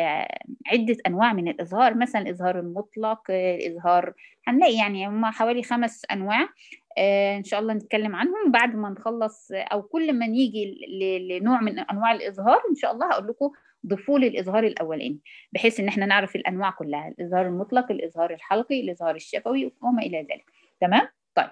عده انواع من الاظهار مثلا الاظهار المطلق الاظهار هنلاقي يعني هم حوالي خمس انواع آه ان شاء الله نتكلم عنهم بعد ما نخلص او كل ما نيجي لنوع من انواع الاظهار ان شاء الله هقول لكم ضيفوا لي الاظهار الاولاني بحيث ان احنا نعرف الانواع كلها الاظهار المطلق الاظهار الحلقي الاظهار الشفوي وما الى ذلك تمام طيب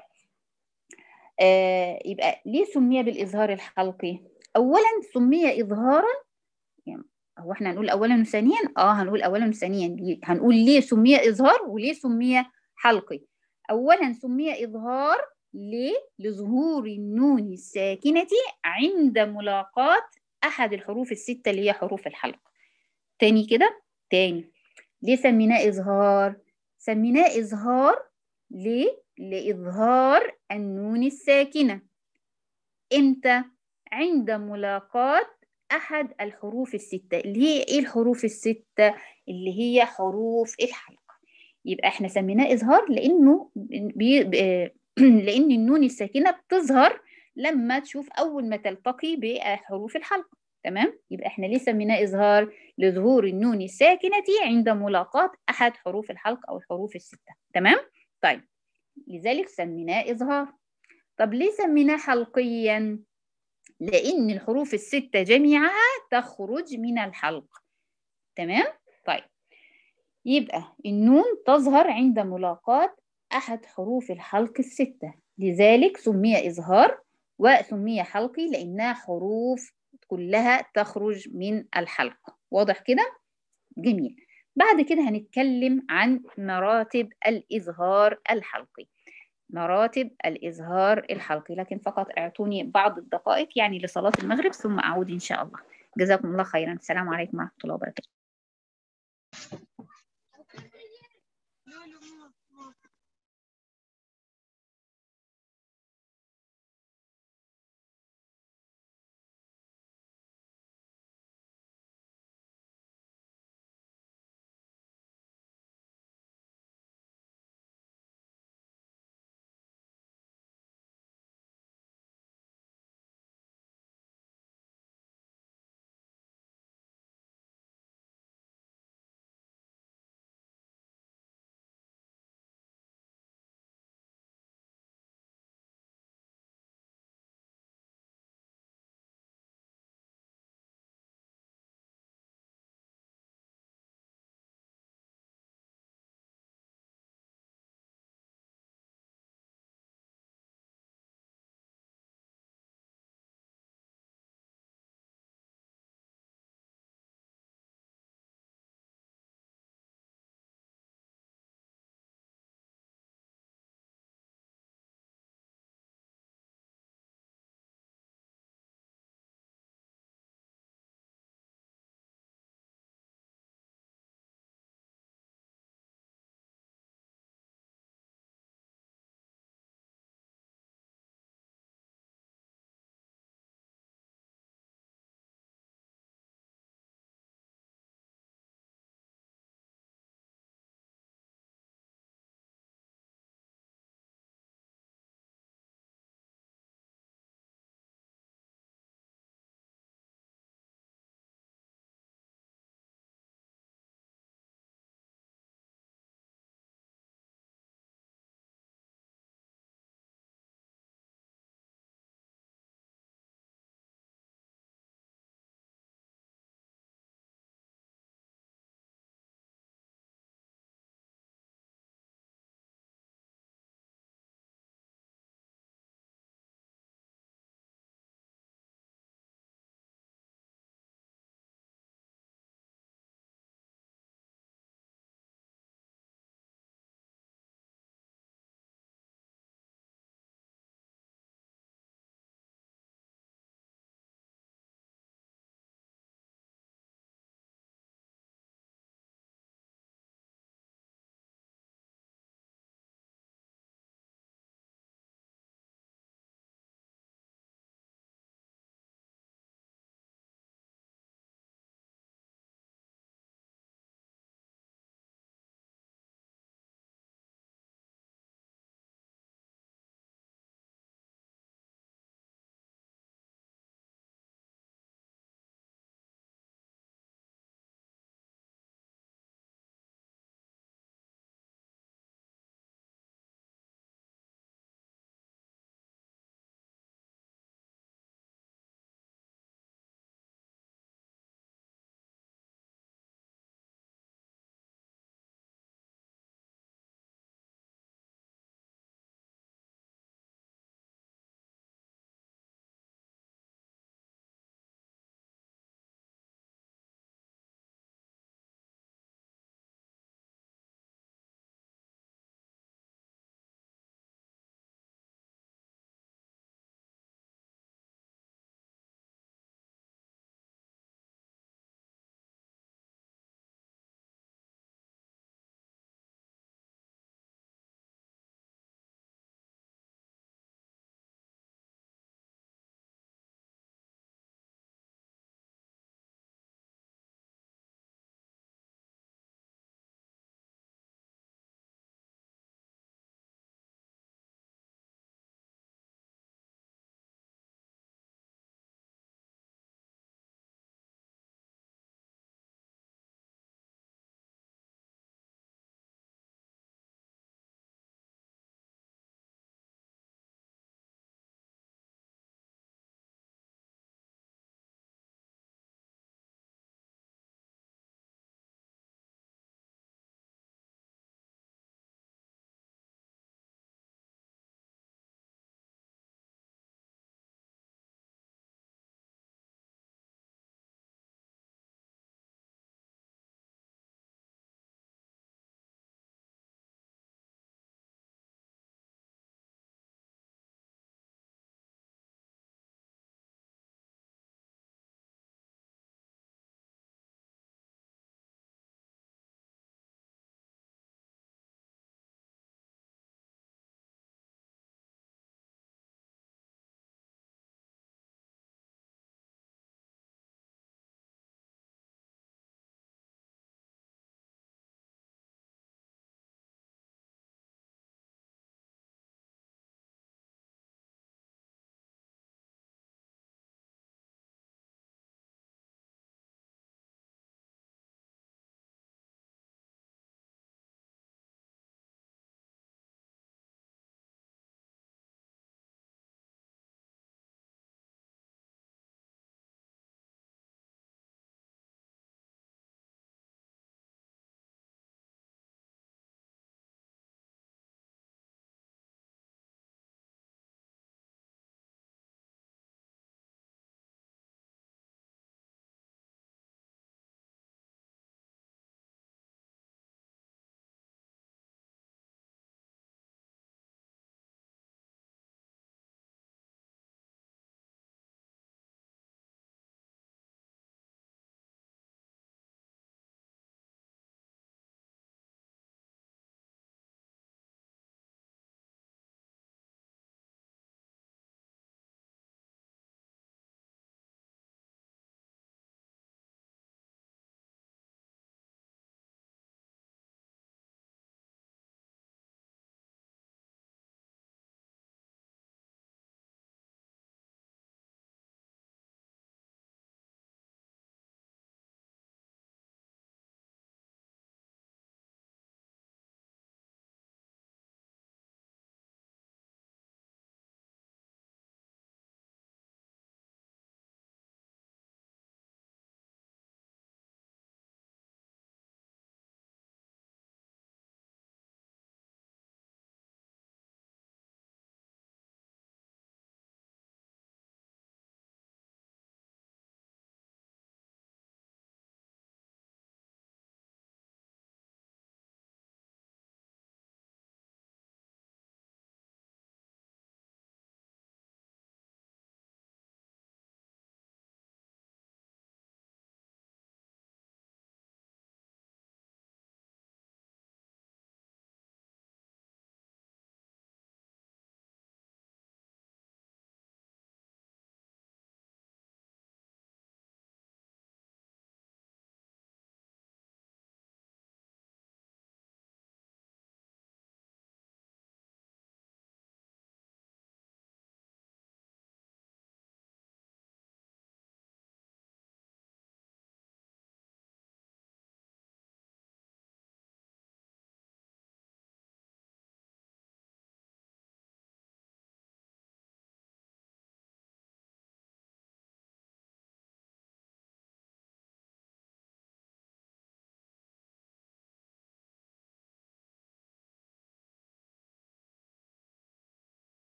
آه يبقى ليه سمي بالإظهار الحلقي؟ أولا سمي إظهارا يعني هو احنا هنقول أولا وثانيا؟ اه هنقول أولا وثانيا هنقول ليه سمي إظهار وليه سمي حلقي؟ أولا سمي إظهار ليه؟ لظهور النون الساكنة عند ملاقاة أحد الحروف الستة اللي هي حروف الحلق تاني كده تاني ليه سميناه إظهار سميناه إظهار ليه لإظهار النون الساكنة إمتى عند ملاقاة أحد الحروف الستة اللي هي إيه الحروف الستة اللي هي حروف الحلقة يبقى إحنا سميناه إظهار لأنه بي... لأن النون الساكنة بتظهر لما تشوف أول ما تلتقي بحروف الحلقة تمام يبقى إحنا ليه سميناه إظهار لظهور النون الساكنة عند ملاقاة أحد حروف الحلق أو الحروف الستة تمام طيب لذلك سميناه إظهار طب ليه سميناه حلقيا لأن الحروف الستة جميعها تخرج من الحلق تمام طيب يبقى النون تظهر عند ملاقاة أحد حروف الحلق الستة لذلك سمي إظهار وسمي حلقي لأنها حروف كلها تخرج من الحلق واضح كده؟ جميل بعد كده هنتكلم عن مراتب الإظهار الحلقي مراتب الإظهار الحلقي لكن فقط اعطوني بعض الدقائق يعني لصلاة المغرب ثم أعود إن شاء الله جزاكم الله خيرا السلام عليكم ورحمة الله وبركاته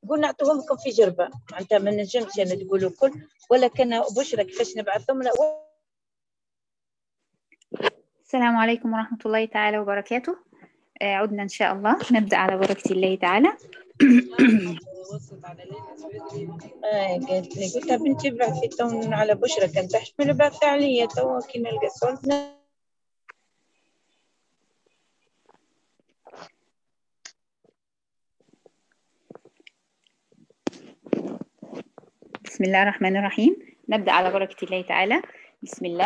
قلنا نعطيهم لكم في جربه معناتها ما نجمش انا تقولوا كل ولكن بشرى كيفاش نبعثهم لا السلام عليكم ورحمة الله تعالى وبركاته آه، عدنا إن شاء الله نبدأ على بركة الله تعالى آه قالت لي قلت لها بنتي بعثي تو على بشرى كان تحمل بعثي عليا تو كي نلقى صوت بسم الله الرحمن الرحيم نبدأ على بركة الله تعالى بسم الله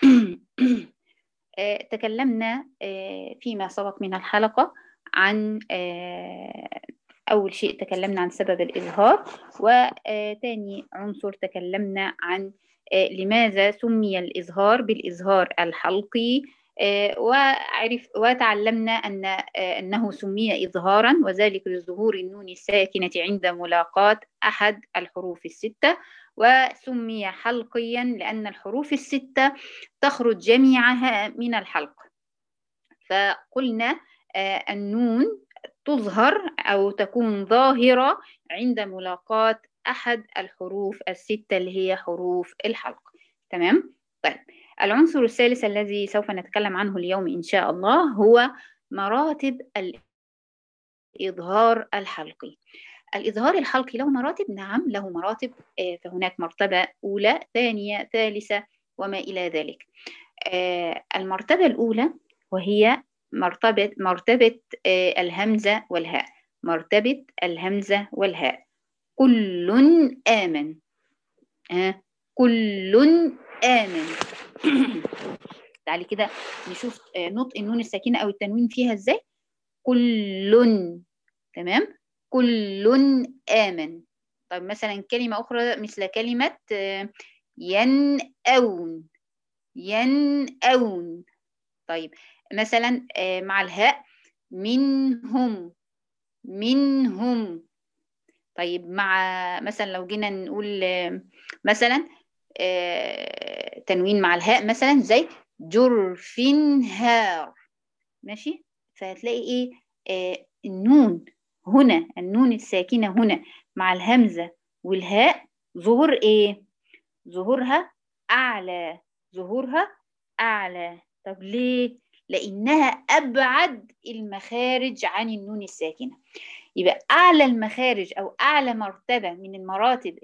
آه، تكلمنا آه، فيما سبق من الحلقة عن آه، أول شيء تكلمنا عن سبب الإظهار وثاني عنصر تكلمنا عن لماذا سمي الإظهار بالإظهار الحلقي وعرف وتعلمنا أن أنه سمي إظهارا وذلك لظهور النون الساكنة عند ملاقاة أحد الحروف الستة وسمي حلقيا لأن الحروف الستة تخرج جميعها من الحلق فقلنا النون تظهر أو تكون ظاهرة عند ملاقاة أحد الحروف الستة اللي هي حروف الحلق تمام؟ طيب العنصر الثالث الذي سوف نتكلم عنه اليوم إن شاء الله هو مراتب الإظهار الحلقي الإظهار الحلقي له مراتب نعم له مراتب فهناك مرتبة أولى ثانية ثالثة وما إلى ذلك المرتبة الأولى وهي مرتبة مرتبة الهمزة والهاء مرتبة الهمزة والهاء كل آمن كل آمن تعالي كده نشوف نطق النون الساكنة أو التنوين فيها إزاي كل تمام كل آمن طيب مثلا كلمة أخرى مثل كلمة ينأون ينأون طيب مثلا مع الهاء منهم منهم طيب مع مثلا لو جينا نقول مثلا تنوين مع الهاء مثلا زي جرفنهار ماشي فهتلاقي ايه آه النون هنا النون الساكنة هنا مع الهمزة والهاء ظهور ايه ظهورها أعلى ظهورها أعلى طب ليه لأنها أبعد المخارج عن النون الساكنة يبقى أعلى المخارج أو أعلى مرتبة من المراتب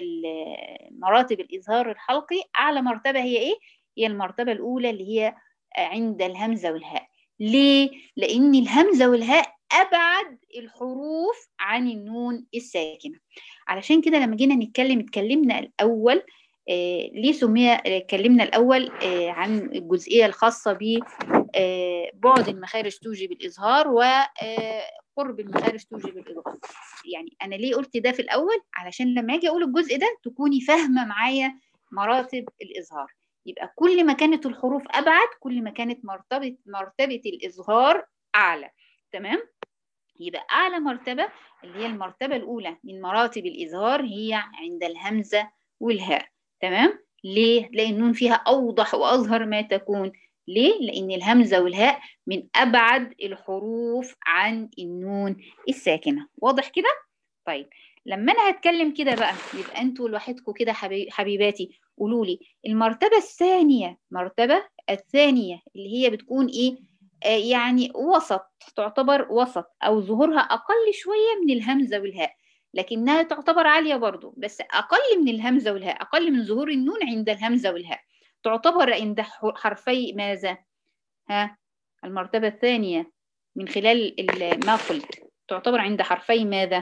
مراتب الإظهار الحلقي أعلى مرتبة هي إيه؟ هي المرتبة الأولى اللي هي عند الهمزة والهاء ليه؟ لأن الهمزة والهاء أبعد الحروف عن النون الساكنة علشان كده لما جينا نتكلم اتكلمنا الأول آه ليه سمي اتكلمنا الأول آه عن الجزئية الخاصة ب آه بعد المخارج توجب الإظهار وقرب المخارج توجب الإظهار يعني أنا ليه قلت ده في الأول علشان لما أجي أقول الجزء ده تكوني فاهمة معايا مراتب الإظهار يبقى كل ما كانت الحروف أبعد كل ما كانت مرتبة مرتبة الإظهار أعلى تمام يبقى أعلى مرتبة اللي هي المرتبة الأولى من مراتب الإظهار هي عند الهمزة والهاء تمام ليه؟ لأن النون فيها أوضح وأظهر ما تكون ليه؟ لأن الهمزة والهاء من أبعد الحروف عن النون الساكنة واضح كده؟ طيب لما أنا هتكلم كده بقى يبقى أنتوا لوحدكم كده حبيباتي قولوا لي المرتبة الثانية مرتبة الثانية اللي هي بتكون إيه؟ آه يعني وسط تعتبر وسط أو ظهورها أقل شوية من الهمزة والهاء لكنها تعتبر عالية برضو بس أقل من الهمزة والهاء أقل من ظهور النون عند الهمزة والهاء تعتبر عند حرفي ماذا؟ ها المرتبة الثانية من خلال ما قلت تعتبر عند حرفي ماذا؟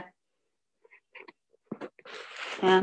ها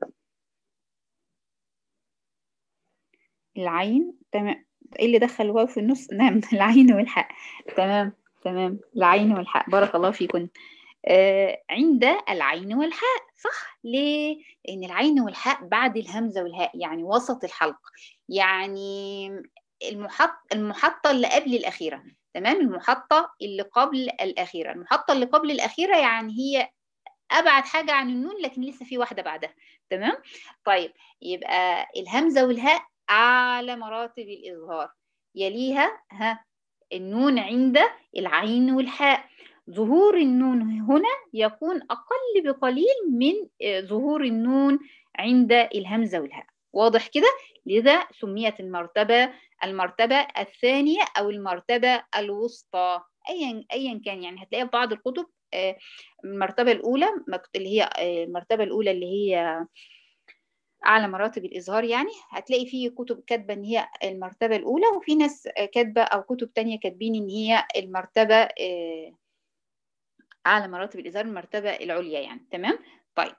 العين تمام ايه اللي دخل الواو في النص نعم العين والحاء تمام تمام العين والحاء بارك الله فيكم آه عند العين والحاء صح ليه لان العين والحاء بعد الهمزه والهاء يعني وسط الحلق يعني المحط المحطه اللي قبل الاخيره تمام المحطه اللي قبل الاخيره المحطه اللي قبل الاخيره يعني هي ابعد حاجه عن النون لكن لسه في واحده بعدها تمام طيب يبقى الهمزه والهاء اعلى مراتب الاظهار يليها ها النون عند العين والحاء ظهور النون هنا يكون أقل بقليل من آه، ظهور النون عند الهمزة والهاء واضح كده لذا سميت المرتبة المرتبة الثانية أو المرتبة الوسطى أيا أيا كان يعني هتلاقيها في بعض الكتب آه، المرتبة الأولى مكت- اللي هي آه، المرتبة الأولى اللي هي أعلى مراتب الإظهار يعني هتلاقي فيه كتب كاتبة إن هي المرتبة الأولى وفي ناس آه، كاتبة أو كتب تانية كاتبين إن هي المرتبة آه، أعلى مراتب الإظهار المرتبة العليا يعني تمام طيب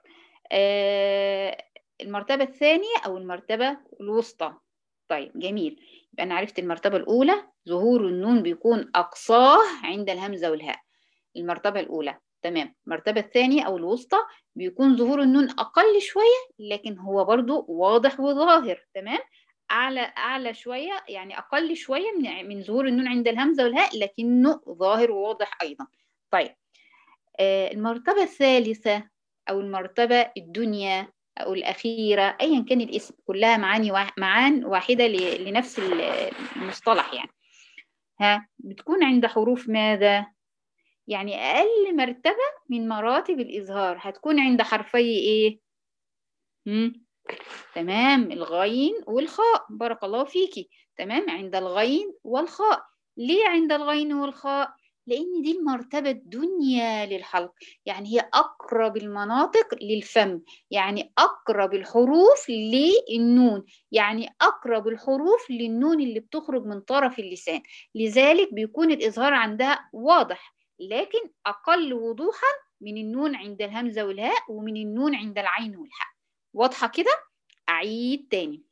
آه، المرتبة الثانية أو المرتبة الوسطى طيب جميل يبقى أنا عرفت المرتبة الأولى ظهور النون بيكون أقصاه عند الهمزة والهاء المرتبة الأولى تمام المرتبة الثانية أو الوسطى بيكون ظهور النون أقل شوية لكن هو برضو واضح وظاهر تمام أعلى أعلى شوية يعني أقل شوية من من ظهور النون عند الهمزة والهاء لكنه ظاهر وواضح أيضا طيب آه، المرتبة الثالثة أو المرتبة الدنيا أو الأخيرة أيا كان الاسم كلها معاني واح- معان واحدة ل- لنفس ال- المصطلح يعني ها بتكون عند حروف ماذا؟ يعني أقل مرتبة من مراتب الإظهار هتكون عند حرفي إيه؟ مم. تمام الغين والخاء بارك الله فيكي تمام عند الغين والخاء ليه عند الغين والخاء؟ لأن دي المرتبة الدنيا للحلق يعني هي أقرب المناطق للفم يعني أقرب الحروف للنون يعني أقرب الحروف للنون اللي بتخرج من طرف اللسان لذلك بيكون الإظهار عندها واضح لكن أقل وضوحا من النون عند الهمزة والهاء ومن النون عند العين والحاء واضحة كده؟ أعيد تاني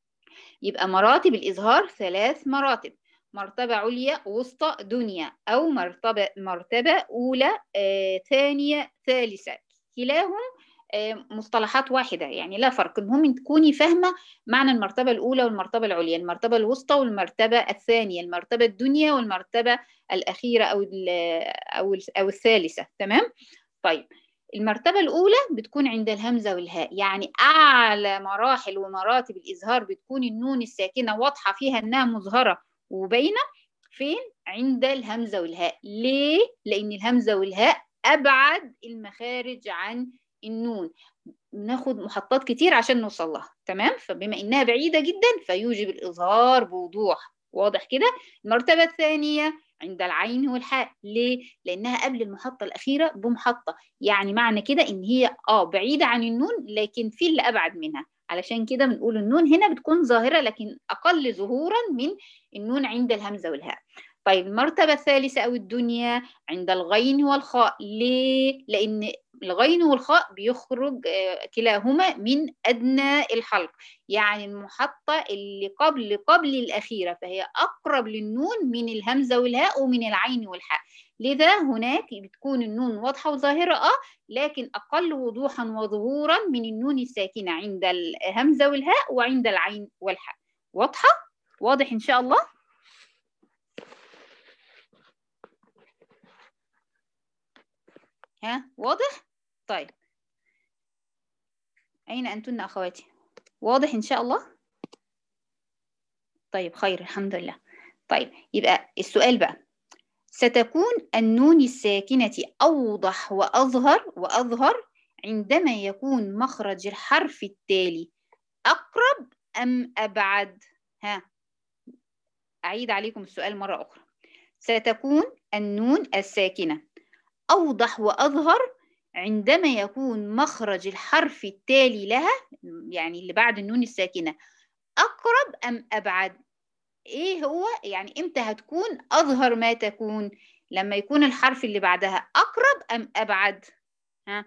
يبقى مراتب الإظهار ثلاث مراتب مرتبة عليا وسطى دنيا أو مرتبة مرتبة أولى آه، ثانية ثالثة كلاهم آه، مصطلحات واحدة يعني لا فرق المهم تكوني فاهمة معنى المرتبة الأولى والمرتبة العليا المرتبة الوسطى والمرتبة الثانية المرتبة الدنيا والمرتبة الأخيرة أو ال- أو ال- أو الثالثة تمام طيب المرتبة الأولى بتكون عند الهمزة والهاء يعني أعلى مراحل ومراتب الإظهار بتكون النون الساكنة واضحة فيها إنها مظهرة وباينة فين؟ عند الهمزة والهاء ليه؟ لأن الهمزة والهاء أبعد المخارج عن النون ناخد محطات كتير عشان نوصل لها تمام فبما إنها بعيدة جدا فيوجب الإظهار بوضوح واضح كده المرتبة الثانية عند العين والحاء ليه؟ لأنها قبل المحطة الأخيرة بمحطة يعني معنى كده إن هي آه بعيدة عن النون لكن في اللي أبعد منها علشان كده بنقول النون هنا بتكون ظاهرة لكن أقل ظهورا من النون عند الهمزة والهاء طيب المرتبة الثالثة أو الدنيا عند الغين والخاء ليه؟ لأن الغين والخاء بيخرج آه، كلاهما من أدنى الحلق يعني المحطة اللي قبل قبل الأخيرة فهي أقرب للنون من الهمزة والهاء ومن العين والحاء لذا هناك بتكون النون واضحة وظاهرة آه لكن أقل وضوحا وظهورا من النون الساكنة عند الهمزة والهاء وعند العين والحاء واضحة؟ واضح إن شاء الله؟ ها واضح؟ طيب أين أنتن أخواتي؟ واضح إن شاء الله؟ طيب خير الحمد لله طيب يبقى السؤال بقى ستكون النون الساكنة أوضح وأظهر وأظهر عندما يكون مخرج الحرف التالي أقرب أم أبعد؟ ها أعيد عليكم السؤال مرة أخرى ستكون النون الساكنة أوضح وأظهر عندما يكون مخرج الحرف التالي لها يعني اللي بعد النون الساكنة أقرب أم أبعد إيه هو يعني إمتى هتكون أظهر ما تكون لما يكون الحرف اللي بعدها أقرب أم أبعد ها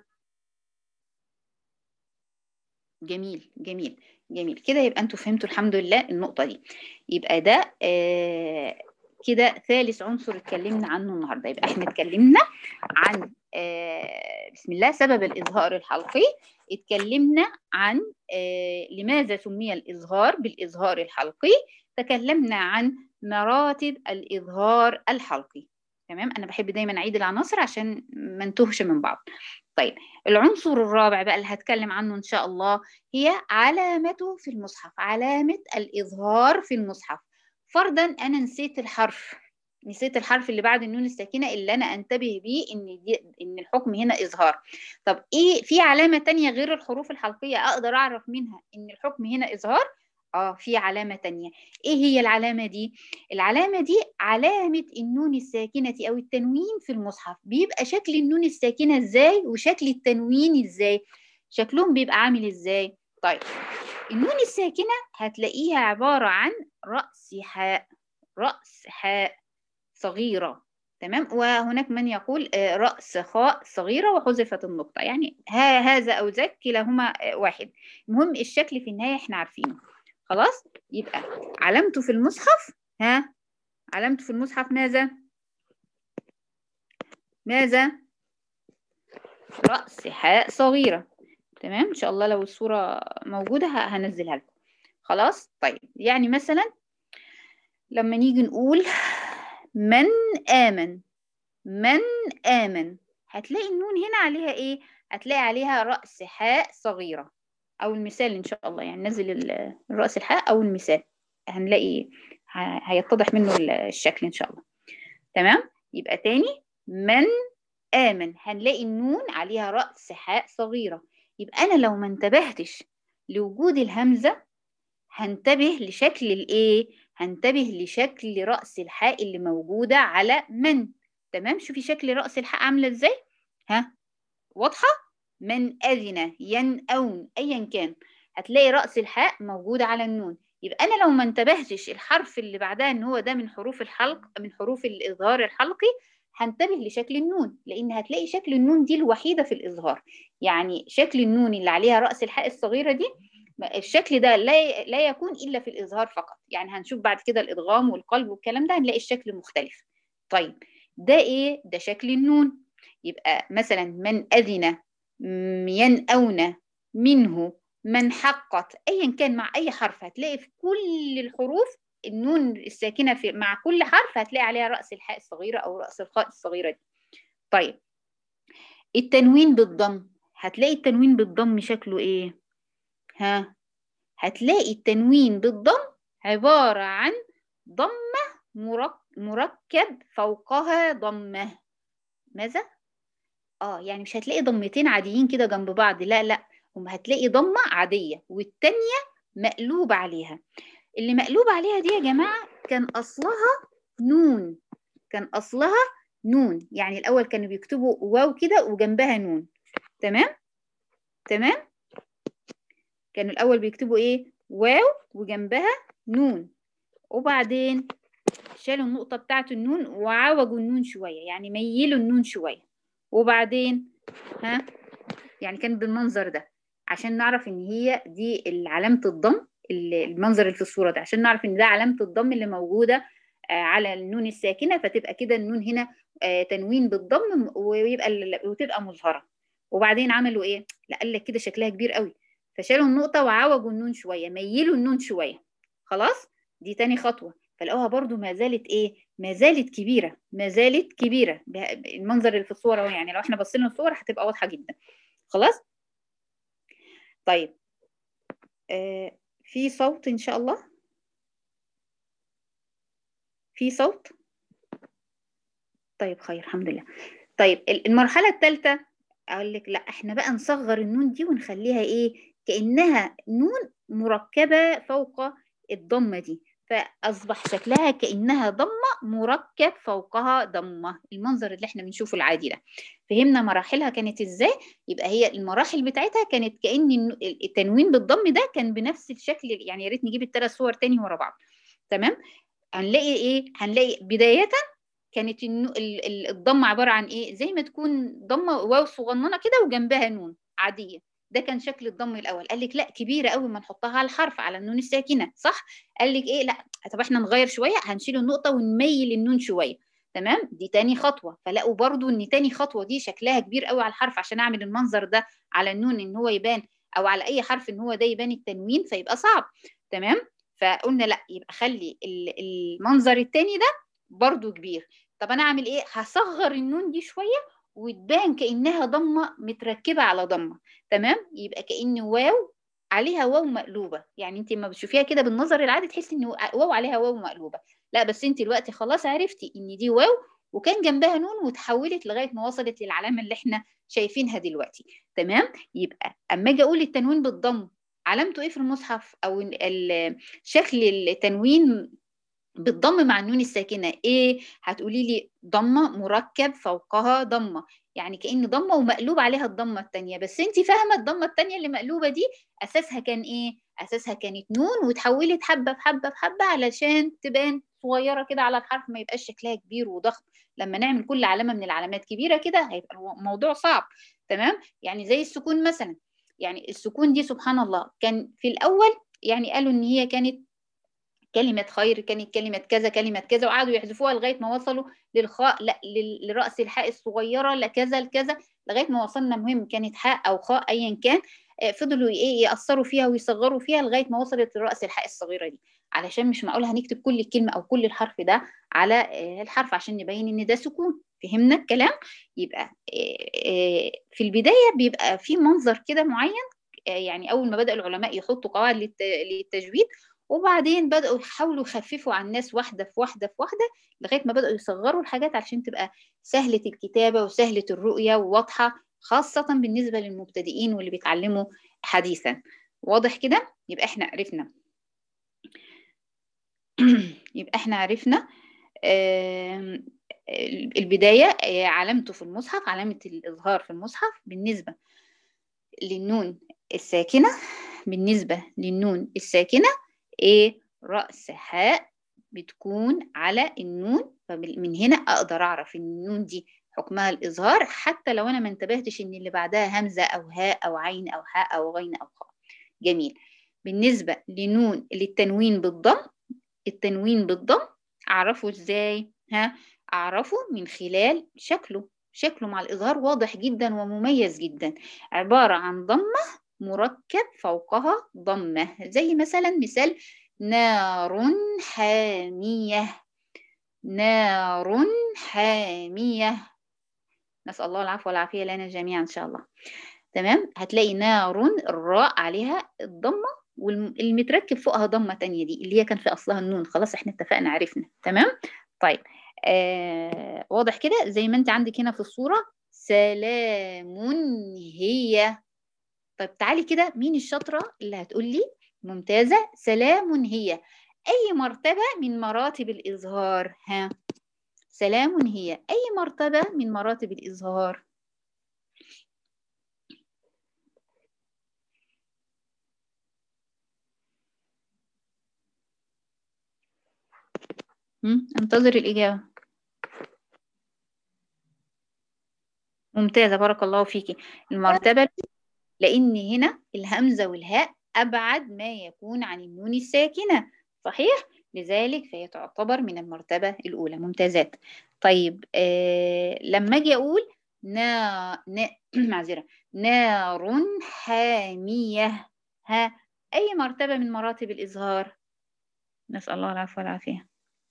جميل جميل جميل كده يبقى أنتوا فهمتوا الحمد لله النقطة دي يبقى ده آه كده ثالث عنصر اتكلمنا عنه النهارده يبقى احنا اتكلمنا عن آه بسم الله سبب الإظهار الحلقي اتكلمنا عن آه لماذا سمي الإظهار بالإظهار الحلقي تكلمنا عن مراتب الإظهار الحلقي تمام أنا بحب دايما أعيد العناصر عشان ما نتوهش من بعض طيب العنصر الرابع بقى اللي هتكلم عنه إن شاء الله هي علامته في المصحف علامة الإظهار في المصحف فرضا أنا نسيت الحرف نسيت الحرف اللي بعد النون الساكنة اللي أنا أنتبه بيه إن دي إن الحكم هنا إظهار طب إيه في علامة تانية غير الحروف الحلقية أقدر أعرف منها إن الحكم هنا إظهار آه في علامة تانية إيه هي العلامة دي؟ العلامة دي علامة النون الساكنة أو التنوين في المصحف بيبقى شكل النون الساكنة إزاي وشكل التنوين إزاي شكلهم بيبقى عامل إزاي طيب النون الساكنة هتلاقيها عبارة عن رأس حاء رأس حاء صغيرة تمام وهناك من يقول رأس خاء صغيرة وحذفت النقطة يعني ها هذا أو ذاك كلاهما واحد المهم الشكل في النهاية احنا عارفينه خلاص يبقى علامته في المصحف ها علامته في المصحف ماذا ماذا رأس حاء صغيرة تمام إن شاء الله لو الصورة موجودة هنزلها لكم خلاص طيب يعني مثلا لما نيجي نقول من آمن من آمن هتلاقي النون هنا عليها إيه هتلاقي عليها رأس حاء صغيرة أو المثال إن شاء الله يعني نزل الرأس الحاء أو المثال هنلاقي هيتضح منه الشكل إن شاء الله تمام يبقى تاني من آمن هنلاقي النون عليها رأس حاء صغيرة يبقى أنا لو ما انتبهتش لوجود الهمزة هنتبه لشكل الإيه؟ هنتبه لشكل رأس الحاء اللي موجودة على من تمام شوفي شكل رأس الحاء عاملة إزاي؟ ها واضحة؟ من أذن ينأون أيا كان هتلاقي رأس الحاء موجودة على النون يبقى أنا لو ما انتبهتش الحرف اللي بعدها إن هو ده من حروف الحلق من حروف الإظهار الحلقي هنتبه لشكل النون لان هتلاقي شكل النون دي الوحيده في الاظهار يعني شكل النون اللي عليها راس الحاء الصغيره دي الشكل ده لا لا يكون الا في الاظهار فقط يعني هنشوف بعد كده الادغام والقلب والكلام ده هنلاقي الشكل مختلف طيب ده ايه ده شكل النون يبقى مثلا من اذن ينأون منه من حقت ايا كان مع اي حرف هتلاقي في كل الحروف النون الساكنه في مع كل حرف هتلاقي عليها راس الحاء الصغيره او راس الخاء الصغيره دي طيب التنوين بالضم هتلاقي التنوين بالضم شكله ايه ها هتلاقي التنوين بالضم عباره عن ضمه مركب فوقها ضمه ماذا اه يعني مش هتلاقي ضمتين عاديين كده جنب بعض لا لا هم هتلاقي ضمه عاديه والتانيه مقلوب عليها اللي مقلوب عليها دي يا جماعة كان أصلها نون كان أصلها نون يعني الأول كانوا بيكتبوا واو كده وجنبها نون تمام تمام كانوا الأول بيكتبوا إيه واو وجنبها نون وبعدين شالوا النقطة بتاعت النون وعوجوا النون شوية يعني ميلوا النون شوية وبعدين ها يعني كان بالمنظر ده عشان نعرف ان هي دي علامة الضم المنظر اللي في الصورة ده عشان نعرف ان ده علامة الضم اللي موجودة على النون الساكنة فتبقى كده النون هنا تنوين بالضم ويبقى وتبقى مظهرة وبعدين عملوا ايه؟ لا قال لك كده شكلها كبير قوي فشالوا النقطة وعوجوا النون شوية ميلوا النون شوية خلاص؟ دي تاني خطوة فلقوها برضو ما زالت ايه؟ ما زالت كبيرة ما زالت كبيرة المنظر اللي في الصورة اهو يعني لو احنا بصينا الصور هتبقى واضحة جدا خلاص؟ طيب آه في صوت إن شاء الله في صوت طيب خير الحمد لله طيب المرحلة الثالثة أقول لك لا إحنا بقى نصغر النون دي ونخليها إيه كأنها نون مركبة فوق الضمة دي فأصبح شكلها كأنها ضمة مركب فوقها ضمة المنظر اللي احنا بنشوفه العادي ده فهمنا مراحلها كانت ازاي يبقى هي المراحل بتاعتها كانت كأن التنوين بالضم ده كان بنفس الشكل يعني يا ريت نجيب الثلاث صور تاني ورا بعض تمام هنلاقي ايه هنلاقي بداية كانت الضمة عبارة عن ايه زي ما تكون ضمة واو صغننة كده وجنبها نون عادية ده كان شكل الضم الاول قال لك لا كبيره قوي ما نحطها على الحرف على النون الساكنه صح قال لك ايه لا طب احنا نغير شويه هنشيل النقطه ونميل النون شويه تمام دي تاني خطوه فلقوا برضو ان تاني خطوه دي شكلها كبير قوي على الحرف عشان اعمل المنظر ده على النون ان هو يبان او على اي حرف ان هو ده يبان التنوين فيبقى صعب تمام فقلنا لا يبقى خلي المنظر التاني ده برضو كبير طب انا اعمل ايه هصغر النون دي شويه وتبان كانها ضمه متركبه على ضمه تمام يبقى كان واو عليها واو مقلوبه يعني انت لما بتشوفيها كده بالنظر العادي تحسي ان واو عليها واو مقلوبه لا بس انت دلوقتي خلاص عرفتي ان دي واو وكان جنبها نون وتحولت لغايه ما وصلت للعلامه اللي احنا شايفينها دلوقتي تمام يبقى اما اجي اقول التنوين بالضم علامته ايه في المصحف او شكل التنوين بالضم مع النون الساكنه ايه هتقولي لي ضمه مركب فوقها ضمه يعني كأن ضمه ومقلوب عليها الضمه الثانيه بس انت فاهمه الضمه الثانيه اللي مقلوبه دي اساسها كان ايه اساسها كانت نون وتحولت حبه بحبه بحبه علشان تبان صغيره كده على الحرف ما يبقاش شكلها كبير وضخم لما نعمل كل علامه من العلامات كبيره كده هيبقى الموضوع صعب تمام يعني زي السكون مثلا يعني السكون دي سبحان الله كان في الاول يعني قالوا ان هي كانت كلمة خير كانت كلمة كذا كلمة كذا وقعدوا يحذفوها لغاية ما وصلوا للخاء لا لرأس الحاء الصغيرة لكذا لكذا لغاية ما وصلنا مهم كانت حاء أو خاء أيا كان فضلوا ايه يأثروا فيها ويصغروا فيها لغاية ما وصلت لرأس الحاء الصغيرة دي علشان مش معقول هنكتب كل الكلمة أو كل الحرف ده على الحرف عشان نبين إن ده سكون فهمنا الكلام يبقى في البداية بيبقى في منظر كده معين يعني أول ما بدأ العلماء يحطوا قواعد للتجويد وبعدين بدأوا يحاولوا يخففوا على الناس واحدة في واحدة في واحدة لغاية ما بدأوا يصغروا الحاجات علشان تبقى سهلة الكتابة وسهلة الرؤية وواضحة خاصة بالنسبة للمبتدئين واللي بيتعلموا حديثا واضح كده يبقى احنا عرفنا يبقى احنا عرفنا البداية علامته في المصحف علامة الإظهار في المصحف بالنسبة للنون الساكنة بالنسبة للنون الساكنة ايه رأس حاء بتكون على النون فمن هنا اقدر اعرف ان النون دي حكمها الاظهار حتى لو انا ما انتبهتش ان اللي بعدها همزه او هاء او عين او حاء او غين او خاء جميل بالنسبه لنون للتنوين بالضم التنوين بالضم اعرفه ازاي ها اعرفه من خلال شكله شكله مع الاظهار واضح جدا ومميز جدا عباره عن ضمه مركب فوقها ضمة زي مثلا مثال نار حامية نار حامية نسأل الله العفو والعافية لنا جميعا إن شاء الله تمام هتلاقي نار الراء عليها الضمة والمتركب فوقها ضمة تانية دي اللي هي كان في أصلها النون خلاص احنا اتفقنا عرفنا تمام طيب آه واضح كده زي ما انت عندك هنا في الصورة سلام هي طيب تعالي كده مين الشاطرة اللي هتقول لي ممتازة سلام هي أي مرتبة من مراتب الإظهار ها سلام هي أي مرتبة من مراتب الإظهار انتظر الإجابة ممتازة بارك الله فيكي المرتبة لأن هنا الهمزة والهاء أبعد ما يكون عن النون الساكنة صحيح؟ لذلك فهي تعتبر من المرتبة الأولى ممتازات طيب آه لما أجي أقول نا نا معذرة نار حامية ها أي مرتبة من مراتب الإظهار نسأل الله العفو والعافية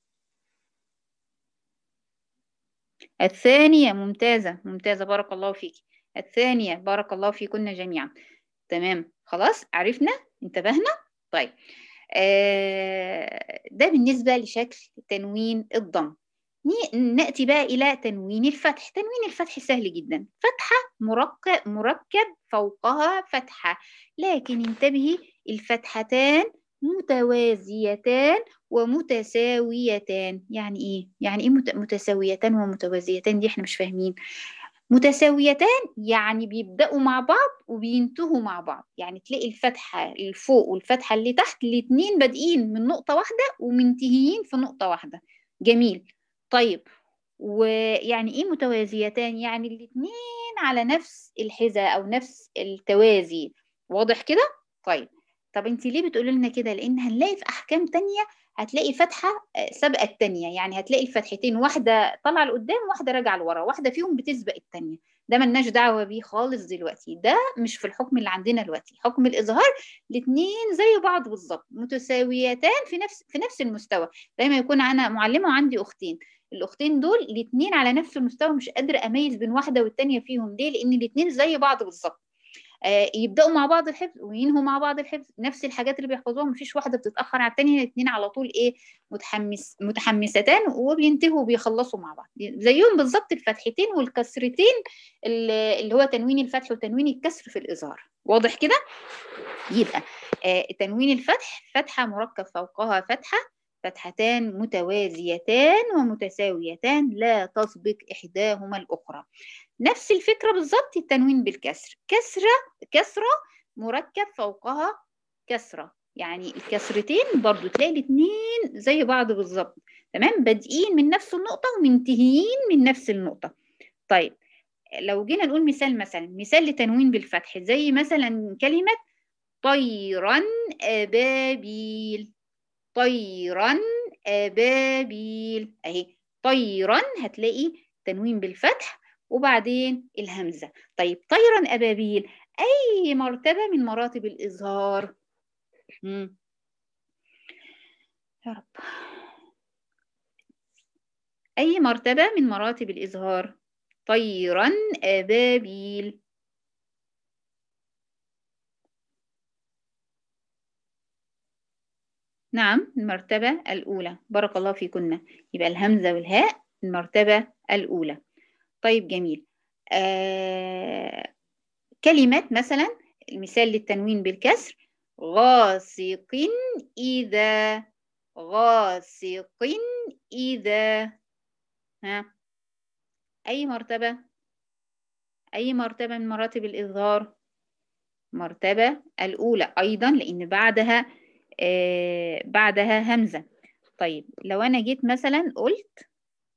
الثانية ممتازة ممتازة بارك الله فيك الثانية بارك الله فيكن جميعا تمام خلاص عرفنا انتبهنا طيب آه ده بالنسبة لشكل تنوين الضم نأتي بقى إلى تنوين الفتح تنوين الفتح سهل جدا فتحة مركب, مركب فوقها فتحة لكن انتبهي الفتحتان متوازيتان ومتساويتان يعني ايه يعني ايه متساويتان ومتوازيتان دي احنا مش فاهمين متساويتان يعني بيبدأوا مع بعض وبينتهوا مع بعض يعني تلاقي الفتحة اللي فوق والفتحة اللي تحت الاتنين بادئين من نقطة واحدة ومنتهيين في نقطة واحدة جميل طيب ويعني ايه متوازيتان يعني الاتنين على نفس الحذاء او نفس التوازي واضح كده طيب طب انت ليه بتقولي لنا كده لان هنلاقي في احكام تانية هتلاقي فتحة سابقة التانية يعني هتلاقي الفتحتين واحدة طالعة لقدام وواحدة راجعة لورا واحدة فيهم بتسبق التانية ده ملناش دعوة بيه خالص دلوقتي ده مش في الحكم اللي عندنا دلوقتي حكم الإظهار الاتنين زي بعض بالظبط متساويتان في نفس في نفس المستوى زي ما يكون أنا معلمة وعندي أختين الأختين دول الاتنين على نفس المستوى مش قادرة أميز بين واحدة والتانية فيهم ليه؟ لأن الاتنين زي بعض بالظبط آه يبداوا مع بعض الحفظ وينهوا مع بعض الحفظ نفس الحاجات اللي بيحفظوها مفيش واحده بتتاخر على الثانيه الاثنين على طول ايه متحمس متحمستان وبينتهوا وبيخلصوا مع بعض زيهم بالظبط الفتحتين والكسرتين اللي هو تنوين الفتح وتنوين الكسر في الاظهار واضح كده يبقى آه تنوين الفتح فتحه مركب فوقها فتحه فتحتان متوازيتان ومتساويتان لا تسبق إحداهما الأخرى نفس الفكرة بالظبط التنوين بالكسر كسرة كسرة مركب فوقها كسرة يعني الكسرتين برضو تلاقي الاثنين زي بعض بالظبط تمام بادئين من نفس النقطة ومنتهيين من نفس النقطة طيب لو جينا نقول مثال مثلا مثال لتنوين بالفتح زي مثلا كلمة طيرا أبابيل طيرا أبابيل أهي طيرا هتلاقي تنوين بالفتح وبعدين الهمزة طيب طيرا أبابيل أي مرتبة من مراتب الإظهار مم. يا رب أي مرتبة من مراتب الإظهار طيرا أبابيل نعم المرتبة الأولى بارك الله فيكن يبقى الهمزة والهاء المرتبة الأولى طيب جميل آه كلمات مثلا المثال للتنوين بالكسر غاسق إذا غاسق إذا ها أي مرتبة أي مرتبة من مراتب الإظهار مرتبة الأولى أيضا لأن بعدها آه بعدها همزة طيب لو أنا جيت مثلا قلت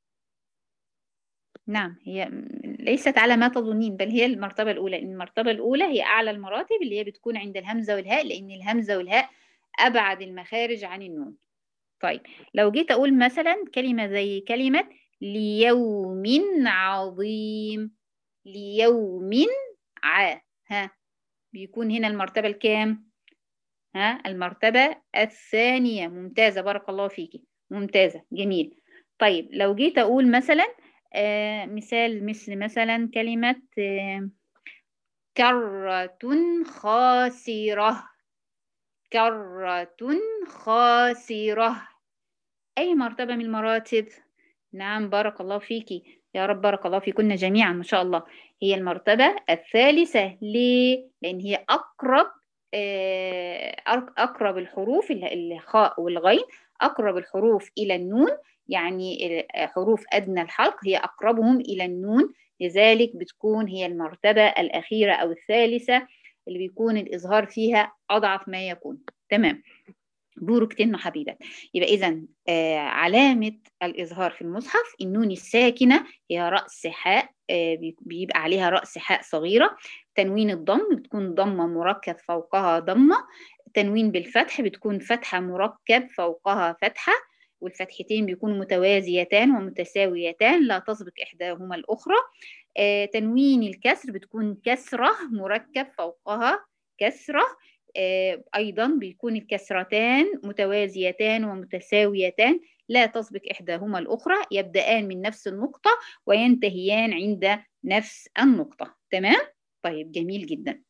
نعم هي ليست على ما تظنين بل هي المرتبة الأولى إن المرتبة الأولى هي أعلى المراتب اللي هي بتكون عند الهمزة والهاء لأن الهمزة والهاء أبعد المخارج عن النون طيب لو جيت أقول مثلا كلمة زي كلمة ليوم عظيم ليوم ع ها بيكون هنا المرتبة الكام ها المرتبة الثانية ممتازة بارك الله فيكي ممتازة جميل طيب لو جيت أقول مثلا آه مثال مثل مثلا كلمة آه كرة خاسرة كرة خاسرة أي مرتبة من المراتب نعم بارك الله فيكي يا رب بارك الله فيكن جميعا ما شاء الله هي المرتبة الثالثة ليه؟ لأن هي أقرب آه أقرب الحروف الخاء والغين أقرب الحروف إلى النون يعني حروف أدنى الحلق هي أقربهم إلى النون لذلك بتكون هي المرتبة الأخيرة أو الثالثة اللي بيكون الإظهار فيها أضعف ما يكون تمام بوركتن حبيبات يبقى إذا آه علامة الإظهار في المصحف النون الساكنة هي رأس حاء آه بيبقى عليها رأس حاء صغيرة تنوين الضم بتكون ضمة مركب فوقها ضمة تنوين بالفتح بتكون فتحة مركب فوقها فتحة والفتحتين بيكونوا متوازيتان ومتساويتان لا تسبق إحداهما الأخرى آه تنوين الكسر بتكون كسرة مركب فوقها كسرة آه أيضا بيكون الكسرتان متوازيتان ومتساويتان لا تسبق إحداهما الأخرى يبدأان من نفس النقطة وينتهيان عند نفس النقطة تمام؟ طيب جميل جدا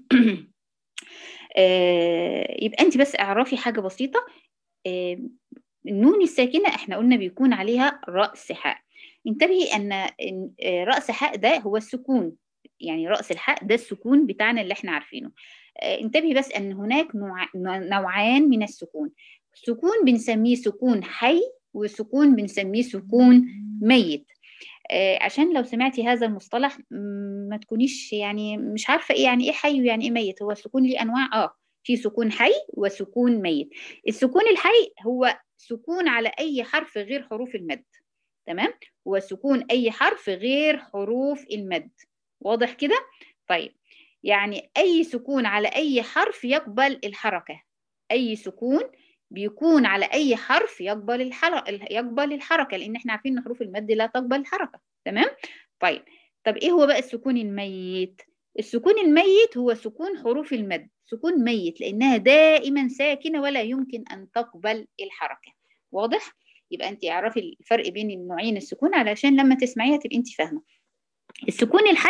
آه يبقى أنت بس اعرفي حاجة بسيطة آه النون الساكنة احنا قلنا بيكون عليها رأس حاء انتبهي ان رأس حاء ده هو السكون يعني رأس الحاء ده السكون بتاعنا اللي احنا عارفينه انتبهي بس ان هناك نوع... نوعان من السكون سكون بنسميه سكون حي وسكون بنسميه سكون ميت عشان لو سمعتي هذا المصطلح ما تكونيش يعني مش عارفة ايه يعني ايه حي ويعني ايه ميت هو السكون ليه انواع اه في سكون حي وسكون ميت السكون الحي هو سكون على أي حرف غير حروف المد تمام وسكون أي حرف غير حروف المد واضح كده طيب يعني أي سكون على أي حرف يقبل الحركة أي سكون بيكون على أي حرف يقبل الحركة يقبل الحركة لأن احنا عارفين إن حروف المد لا تقبل الحركة تمام طيب طب إيه هو بقى السكون الميت السكون الميت هو سكون حروف المد سكون ميت لأنها دائما ساكنة ولا يمكن أن تقبل الحركة واضح؟ يبقى أنت اعرفي الفرق بين النوعين السكون علشان لما تسمعيها تبقى أنت فاهمة السكون الحي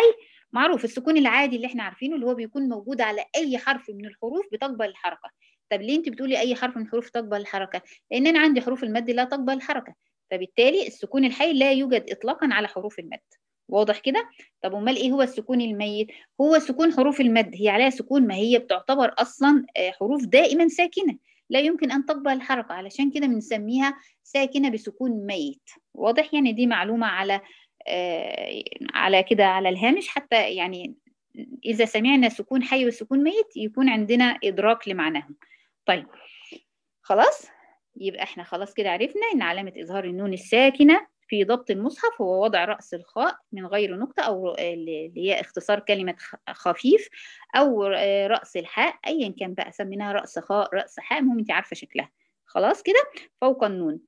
معروف السكون العادي اللي احنا عارفينه اللي هو بيكون موجود على اي حرف من الحروف بتقبل الحركه طب ليه انت بتقولي اي حرف من الحروف تقبل الحركه لان انا عندي حروف المد لا تقبل الحركه فبالتالي السكون الحي لا يوجد اطلاقا على حروف المد واضح كده طب امال ايه هو السكون الميت هو سكون حروف المد هي عليها سكون ما هي بتعتبر اصلا حروف دائما ساكنه لا يمكن ان تقبل الحركه علشان كده بنسميها ساكنه بسكون ميت واضح يعني دي معلومه على آه على كده على الهامش حتى يعني اذا سمعنا سكون حي وسكون ميت يكون عندنا ادراك لمعناهم طيب خلاص يبقى احنا خلاص كده عرفنا ان علامه اظهار النون الساكنه في ضبط المصحف هو وضع رأس الخاء من غير نقطة أو اللي هي اختصار كلمة خفيف أو رأس الحاء أيا كان بقى سميناها رأس خاء رأس حاء المهم أنت عارفة شكلها خلاص كده فوق النون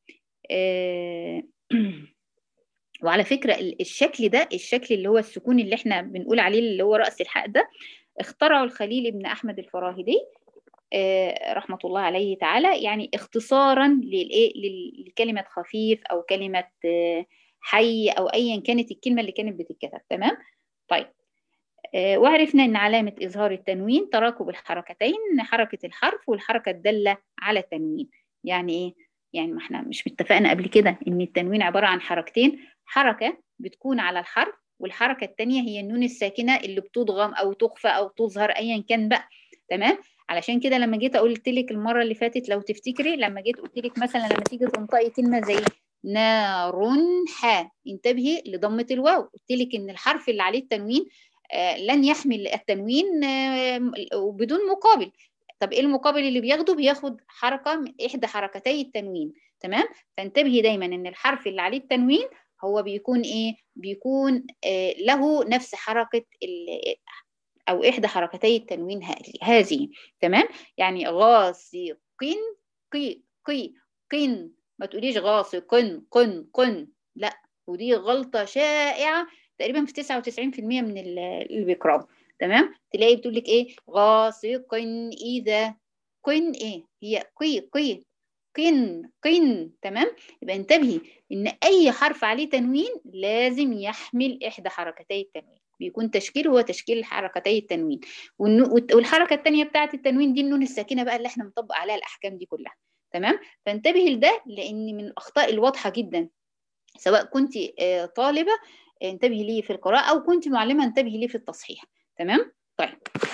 وعلى فكرة الشكل ده الشكل اللي هو السكون اللي احنا بنقول عليه اللي هو رأس الحاء ده اخترعه الخليل بن أحمد الفراهيدي رحمة الله عليه تعالى يعني اختصارا للايه لكلمة خفيف أو كلمة حي أو أيا كانت الكلمة اللي كانت بتتكتب تمام طيب وعرفنا أن علامة إظهار التنوين تراكب الحركتين حركة الحرف والحركة الدالة على التنوين يعني إيه؟ يعني ما احنا مش متفقنا قبل كده ان التنوين عبارة عن حركتين حركة بتكون على الحرف والحركة التانية هي النون الساكنة اللي بتضغم أو تخفى أو تظهر أيا كان بقى تمام علشان كده لما جيت قلت لك المره اللي فاتت لو تفتكري لما جيت قلت لك مثلا لما تيجي تنطقي كلمه زي نار ح انتبهي لضمه الواو قلت لك ان الحرف اللي عليه التنوين آه لن يحمل التنوين آه بدون مقابل طب ايه المقابل اللي بياخده بياخد حركه من احدى حركتي التنوين تمام فانتبهي دايما ان الحرف اللي عليه التنوين هو بيكون ايه بيكون آه له نفس حركه أو إحدى حركتي التنوين هذه تمام يعني غاسق قي قي قن ما تقوليش غاسق قن قن قن لا ودي غلطة شائعة تقريبا في 99% من اللي بيقراوا تمام تلاقي بتقول لك ايه غاسق إذا قن ايه هي قي قي قن قن تمام يبقى انتبهي ان اي حرف عليه تنوين لازم يحمل احدى حركتي التنوين بيكون تشكيل هو تشكيل حركتي التنوين والحركه الثانيه بتاعه التنوين دي النون الساكنه بقى اللي احنا بنطبق عليها الاحكام دي كلها تمام فانتبهي لده لان من الاخطاء الواضحه جدا سواء كنت طالبه انتبهي ليه في القراءه او كنت معلمه انتبهي ليه في التصحيح تمام طيب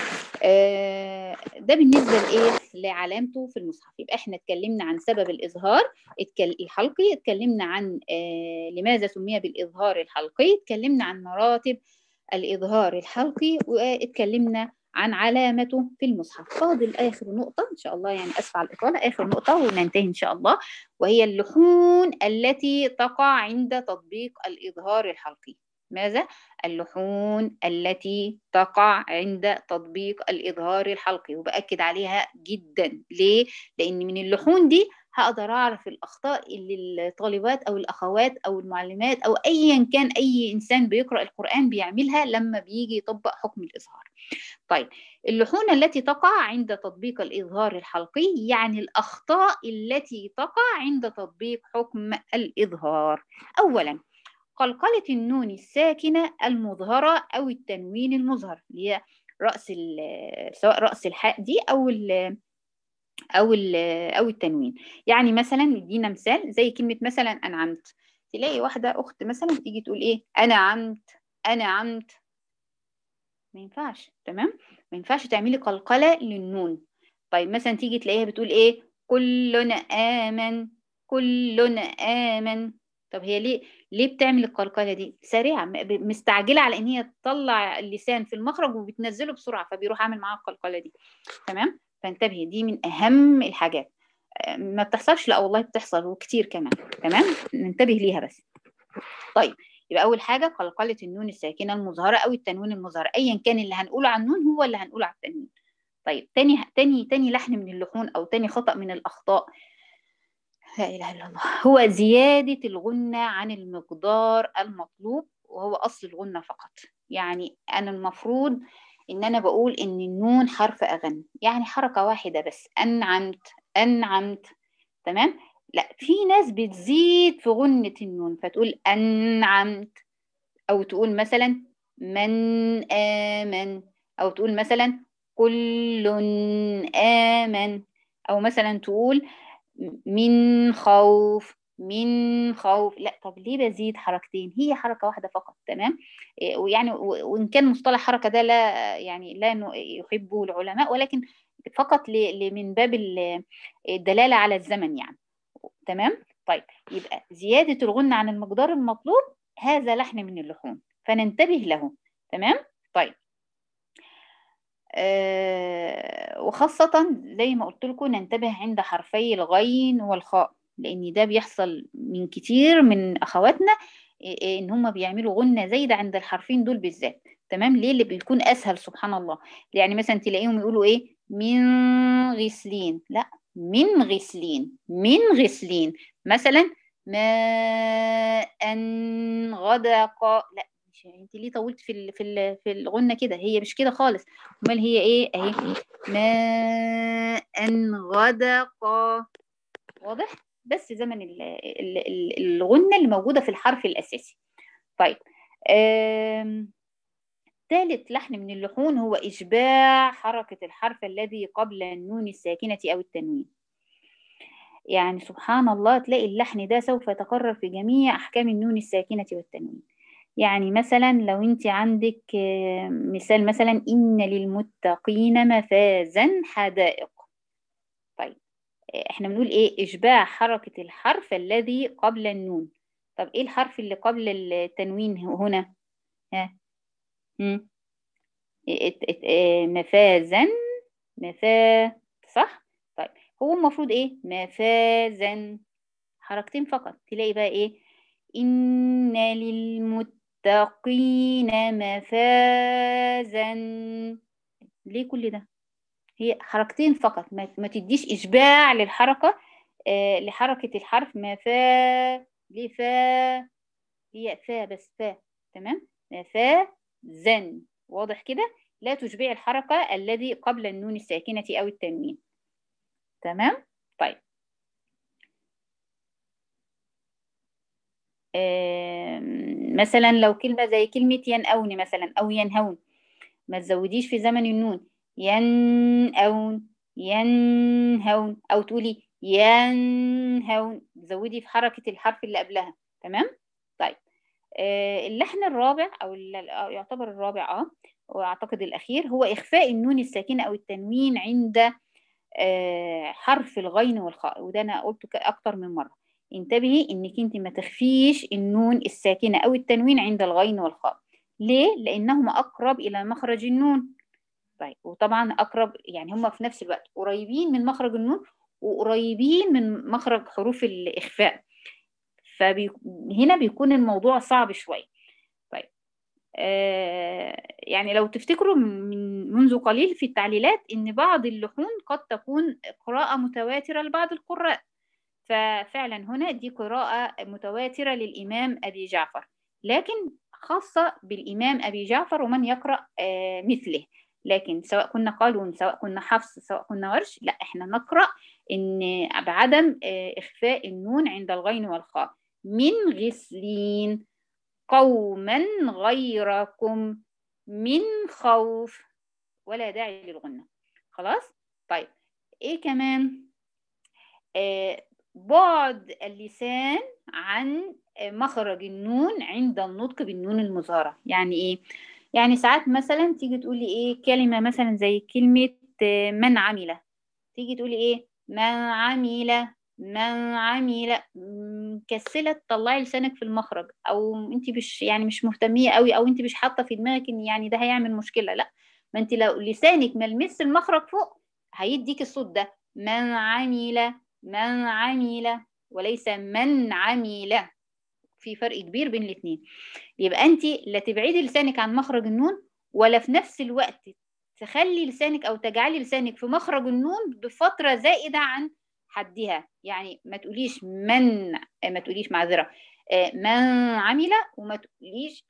ده بالنسبه لايه لعلامته في المصحف يبقى احنا اتكلمنا عن سبب الاظهار الحلقي اتكلمنا عن لماذا سمي بالاظهار الحلقي اتكلمنا عن مراتب الإظهار الحلقي واتكلمنا عن علامته في المصحف فاضل آخر نقطة إن شاء الله يعني أسف على الإطالة آخر نقطة وننتهي إن شاء الله وهي اللحون التي تقع عند تطبيق الإظهار الحلقي ماذا؟ اللحون التي تقع عند تطبيق الإظهار الحلقي وبأكد عليها جدا ليه؟ لأن من اللحون دي هقدر اعرف الاخطاء اللي الطالبات او الاخوات او المعلمات او ايا كان اي انسان بيقرا القران بيعملها لما بيجي يطبق حكم الاظهار طيب اللحون التي تقع عند تطبيق الاظهار الحلقي يعني الاخطاء التي تقع عند تطبيق حكم الاظهار اولا قلقله النون الساكنه المظهره او التنوين المظهر اللي هي راس سواء راس الحاء دي او او او التنوين يعني مثلا ندينا مثال زي كلمه مثلا انعمت تلاقي واحده اخت مثلا تيجي تقول ايه انا عمت انا عمت ما ينفعش تمام ما ينفعش تعملي قلقله للنون طيب مثلا تيجي تلاقيها بتقول ايه كلنا امن كلنا امن طب هي ليه ليه بتعمل القلقله دي سريعه مستعجله على ان هي تطلع اللسان في المخرج وبتنزله بسرعه فبيروح عامل معاها القلقله دي تمام فانتبهي دي من اهم الحاجات ما بتحصلش لا والله بتحصل وكتير كمان تمام ننتبه ليها بس طيب يبقى اول حاجه قلقله النون الساكنه المظهره او التنوين المظهر ايا كان اللي هنقوله على النون هو اللي هنقوله على التنوين طيب تاني تاني تاني لحن من اللحون او تاني خطا من الاخطاء لا اله الا الله هو زياده الغنه عن المقدار المطلوب وهو اصل الغنه فقط يعني انا المفروض ان انا بقول ان النون حرف اغن يعني حركه واحده بس انعمت انعمت تمام لا في ناس بتزيد في غنة النون فتقول انعمت او تقول مثلا من آمن أو تقول مثلا كل آمن أو مثلا تقول من خوف من خوف لا طب ليه بزيد حركتين هي حركة واحدة فقط تمام إيه، ويعني و- وإن كان مصطلح حركة ده لا يعني لا إنه يحبه العلماء ولكن فقط ل- ل- من باب ال- الدلالة على الزمن يعني تمام طيب يبقى زيادة الغنة عن المقدار المطلوب هذا لحن من اللحون فننتبه له تمام طيب آه وخاصة زي ما قلت لكم ننتبه عند حرفي الغين والخاء لأن ده بيحصل من كتير من أخواتنا إيه- إيه إن هم بيعملوا غنة زايدة عند الحرفين دول بالذات تمام ليه اللي بيكون أسهل سبحان الله يعني مثلا تلاقيهم يقولوا إيه من غسلين لا من غسلين من غسلين مثلا ماء غدق لا مش انت ليه طولت في ال في ال في الغنة كده هي مش كده خالص امال هي ايه اهي ماء غدق واضح بس زمن ال- ال- ال- الغنة اللي موجودة في الحرف الأساسي طيب آم، ثالث لحن من اللحون هو إشباع حركة الحرف الذي قبل النون الساكنة أو التنوين يعني سبحان الله تلاقي اللحن ده سوف يتكرر في جميع أحكام النون الساكنة والتنوين يعني مثلا لو انت عندك آه، مثال مثلا إن للمتقين مفازا حدائق طيب آه، احنا بنقول ايه إشباع حركة الحرف الذي قبل النون طب ايه الحرف اللي قبل التنوين هنا ها مم. ات- ات- آه، مفازا مفا صح طيب هو المفروض ايه مفازا حركتين فقط تلاقي بقى ايه إن للمتقين مفازا ليه كل ده هي حركتين فقط ما, ما تديش إشباع للحركة آه لحركة الحرف مفا ليه فا هي فا بس فا تمام مفا زن واضح كده لا تشبع الحركة الذي قبل النون الساكنة أو التنوين تمام طيب آم، مثلا لو كلمة زي كلمة ينأون مثلا أو ينهون ما تزوديش في زمن النون ينأون ينهون أو تقولي ينهون زودي في حركة الحرف اللي قبلها تمام طيب آه، اللحن الرابع أو ال- أو يعتبر الرابع اه وأعتقد الأخير هو إخفاء النون الساكنة أو التنوين عند آه، حرف الغين والخاء وده أنا قلته ك- أكتر من مرة انتبهي إنك أنت ما تخفيش النون الساكنة أو التنوين عند الغين والخاء ليه؟ لأنهما أقرب إلى مخرج النون طيب وطبعا أقرب يعني هما في نفس الوقت قريبين من مخرج النون وقريبين من مخرج حروف الإخفاء فهنا بيكون الموضوع صعب شوية طيب آه يعني لو تفتكروا من منذ قليل في التعليلات إن بعض اللحون قد تكون قراءة متواترة لبعض القراء ففعلا هنا دي قراءة متواترة للإمام أبي جعفر لكن خاصة بالإمام أبي جعفر ومن يقرأ آه مثله لكن سواء كنا قالون سواء كنا حفص سواء كنا ورش لا احنا نقرأ إن بعدم آه إخفاء النون عند الغين والخاء من غسلين قوما غيركم من خوف ولا داعي للغنة خلاص طيب ايه كمان آه بعد اللسان عن مخرج النون عند النطق بالنون المظهرة يعني ايه يعني ساعات مثلا تيجي تقولي ايه كلمة مثلا زي كلمة آه، من عمل تيجي تقولي ايه من عمل من عمل مكسلة تطلعي لسانك في المخرج او انت مش يعني مش مهتمية قوي او انت مش حاطة في دماغك ان يعني ده هيعمل مشكلة لا ما انت لو لسانك ملمس المخرج فوق هيديك الصوت ده من عمل من عمل وليس من عمل في فرق كبير بين الاثنين يبقى انت لا تبعدي لسانك عن مخرج النون ولا في نفس الوقت تخلي لسانك او تجعلي لسانك في مخرج النون بفترة زائدة عن حدها يعني ما تقوليش من ما تقوليش معذرة آه، من عمل وما تقوليش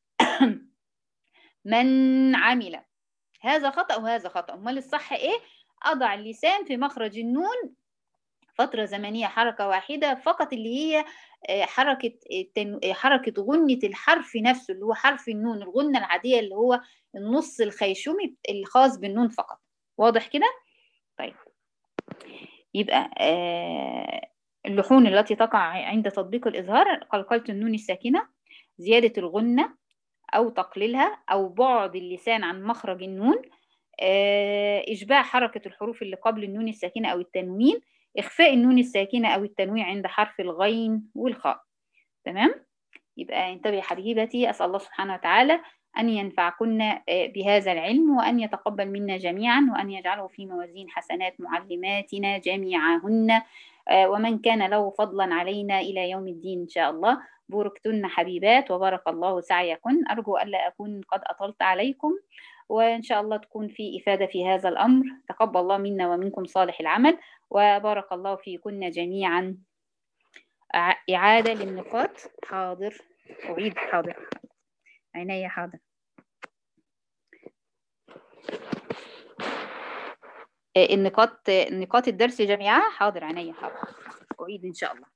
من عمل هذا خطأ وهذا خطأ امال الصح ايه اضع اللسان في مخرج النون فترة زمنية حركة واحدة فقط اللي هي حركة التن... حركة غنة الحرف نفسه اللي هو حرف النون الغنة العادية اللي هو النص الخيشومي الخاص بالنون فقط واضح كده؟ طيب يبقى اللحون التي تقع عند تطبيق الإظهار قلقلة النون الساكنة زيادة الغنة أو تقليلها أو بعد اللسان عن مخرج النون إشباع حركة الحروف اللي قبل النون الساكنة أو التنوين إخفاء النون الساكنة أو التنوين عند حرف الغين والخاء تمام؟ يبقى انتبه حبيبتي أسأل الله سبحانه وتعالى أن ينفعكن بهذا العلم وأن يتقبل منا جميعا وأن يجعله في موازين حسنات معلماتنا جميعهن ومن كان له فضلا علينا إلى يوم الدين إن شاء الله بوركتن حبيبات وبارك الله سعيكن أرجو ألا أكون قد أطلت عليكم وإن شاء الله تكون في إفادة في هذا الأمر تقبل الله منا ومنكم صالح العمل وبارك الله فيكن جميعا إعادة للنقاط حاضر أعيد حاضر عيني حاضر النقاط نقاط الدرس جميعها حاضر عيني حاضر أعيد إن شاء الله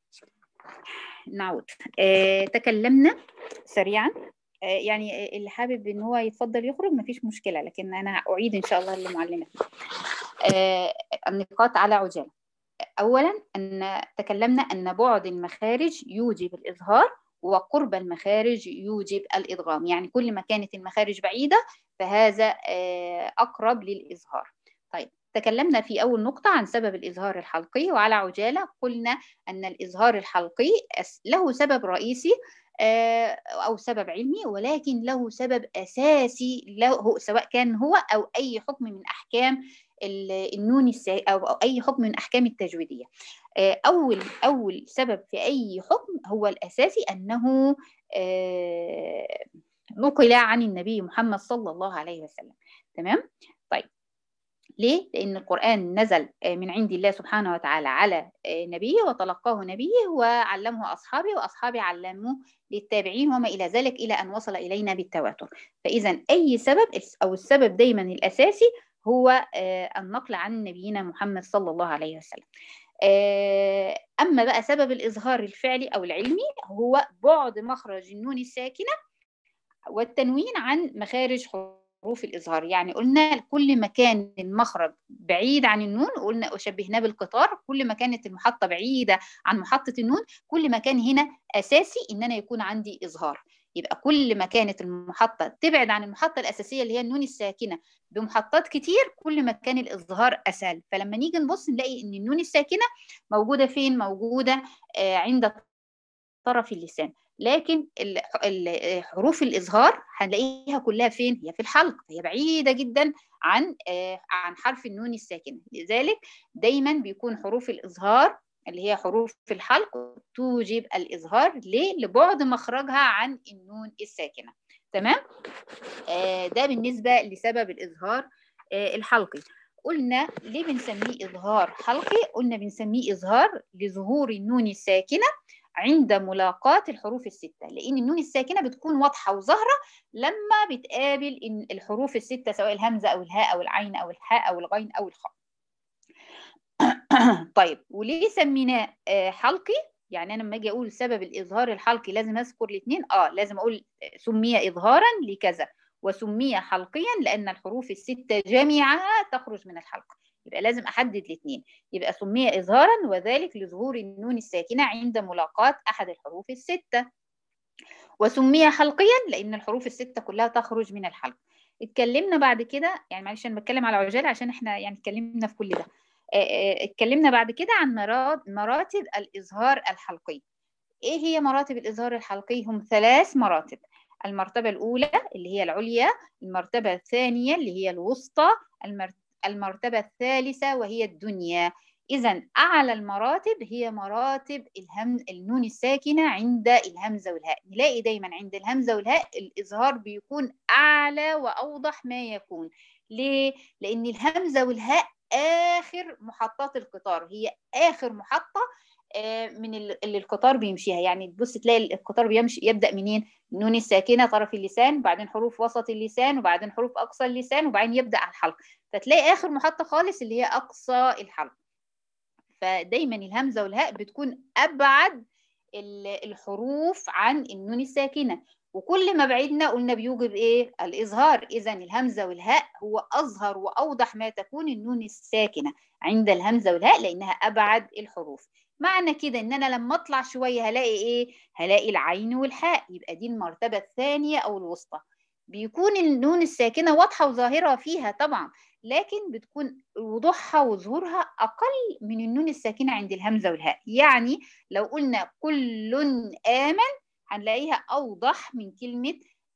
نعود آه، تكلمنا سريعا آه، يعني اللي حابب ان هو يتفضل يخرج مفيش مشكله لكن انا اعيد ان شاء الله لمعلمتنا آه، النقاط على عجاله اولا ان تكلمنا ان بعد المخارج يوجب الاظهار وقرب المخارج يوجب الادغام يعني كل ما كانت المخارج بعيده فهذا اقرب للاظهار طيب تكلمنا في أول نقطة عن سبب الإظهار الحلقي وعلى عجالة قلنا أن الإظهار الحلقي له سبب رئيسي أو سبب علمي ولكن له سبب أساسي له سواء كان هو أو أي حكم من أحكام النون أو أي حكم من أحكام التجويدية أول أول سبب في أي حكم هو الأساسي أنه نقل عن النبي محمد صلى الله عليه وسلم تمام طيب ليه؟ لأن القرآن نزل من عند الله سبحانه وتعالى على نبيه وتلقاه نبيه وعلمه أصحابه وأصحابه علموه للتابعين وما إلى ذلك إلى أن وصل إلينا بالتواتر فإذا أي سبب أو السبب دايما الأساسي هو النقل عن نبينا محمد صلى الله عليه وسلم أما بقى سبب الإظهار الفعلي أو العلمي هو بعد مخرج النون الساكنة والتنوين عن مخارج حروف الإظهار يعني قلنا كل ما كان المخرج بعيد عن النون قلنا وشبهناه بالقطار كل ما كانت المحطة بعيدة عن محطة النون كل ما كان هنا أساسي إن أنا يكون عندي إظهار يبقى كل ما كانت المحطة تبعد عن المحطة الأساسية اللي هي النون الساكنة بمحطات كتير كل ما كان الإظهار أسهل فلما نيجي نبص نلاقي إن النون الساكنة موجودة فين؟ موجودة عند طرف اللسان لكن حروف الإظهار هنلاقيها كلها فين؟ هي في الحلق هي بعيدة جدا عن عن حرف النون الساكنة لذلك دايما بيكون حروف الإظهار اللي هي حروف الحلق توجب الإظهار ليه؟ لبعد مخرجها عن النون الساكنة تمام؟ آه ده بالنسبة لسبب الإظهار آه الحلقي قلنا ليه بنسميه إظهار حلقي؟ قلنا بنسميه إظهار لظهور النون الساكنة عند ملاقاة الحروف الستة لأن النون الساكنة بتكون واضحة وظاهرة لما بتقابل الحروف الستة سواء الهمزة أو الهاء أو العين أو الحاء أو الغين أو الخاء طيب وليه سميناه حلقي يعني انا لما اجي اقول سبب الاظهار الحلقي لازم اذكر الاثنين اه لازم اقول سمي اظهارا لكذا وسمي حلقيا لان الحروف السته جميعها تخرج من الحلق يبقى لازم احدد الاثنين يبقى سمي اظهارا وذلك لظهور النون الساكنه عند ملاقاه احد الحروف السته وسمي حلقيا لان الحروف السته كلها تخرج من الحلق اتكلمنا بعد كده يعني معلش انا بتكلم على عجاله عشان احنا يعني اتكلمنا في كل ده اتكلمنا بعد كده عن مراتب الإظهار الحلقي إيه هي مراتب الإظهار الحلقي؟ هم ثلاث مراتب المرتبة الأولى اللي هي العليا المرتبة الثانية اللي هي الوسطى المرتبة الثالثة وهي الدنيا إذا أعلى المراتب هي مراتب الهم النون الساكنة عند الهمزة والهاء نلاقي دايما عند الهمزة والهاء الإظهار بيكون أعلى وأوضح ما يكون ليه؟ لأن الهمزة والهاء اخر محطات القطار هي اخر محطه من اللي القطار بيمشيها يعني تبص تلاقي القطار بيمشي يبدا منين النون الساكنه طرف اللسان وبعدين حروف وسط اللسان وبعدين حروف اقصى اللسان وبعدين يبدا على الحلق فتلاقي اخر محطه خالص اللي هي اقصى الحلق فدايما الهمزه والهاء بتكون ابعد الحروف عن النون الساكنة وكل ما بعدنا قلنا بيوجب ايه الإظهار إذا الهمزة والهاء هو أظهر وأوضح ما تكون النون الساكنة عند الهمزة والهاء لأنها أبعد الحروف معنى كده ان انا لما اطلع شويه هلاقي ايه هلاقي العين والحاء يبقى دي المرتبه الثانيه او الوسطى بيكون النون الساكنه واضحه وظاهره فيها طبعا لكن بتكون وضوحها وظهورها اقل من النون الساكنه عند الهمزه والهاء يعني لو قلنا كل امن هنلاقيها اوضح من كلمه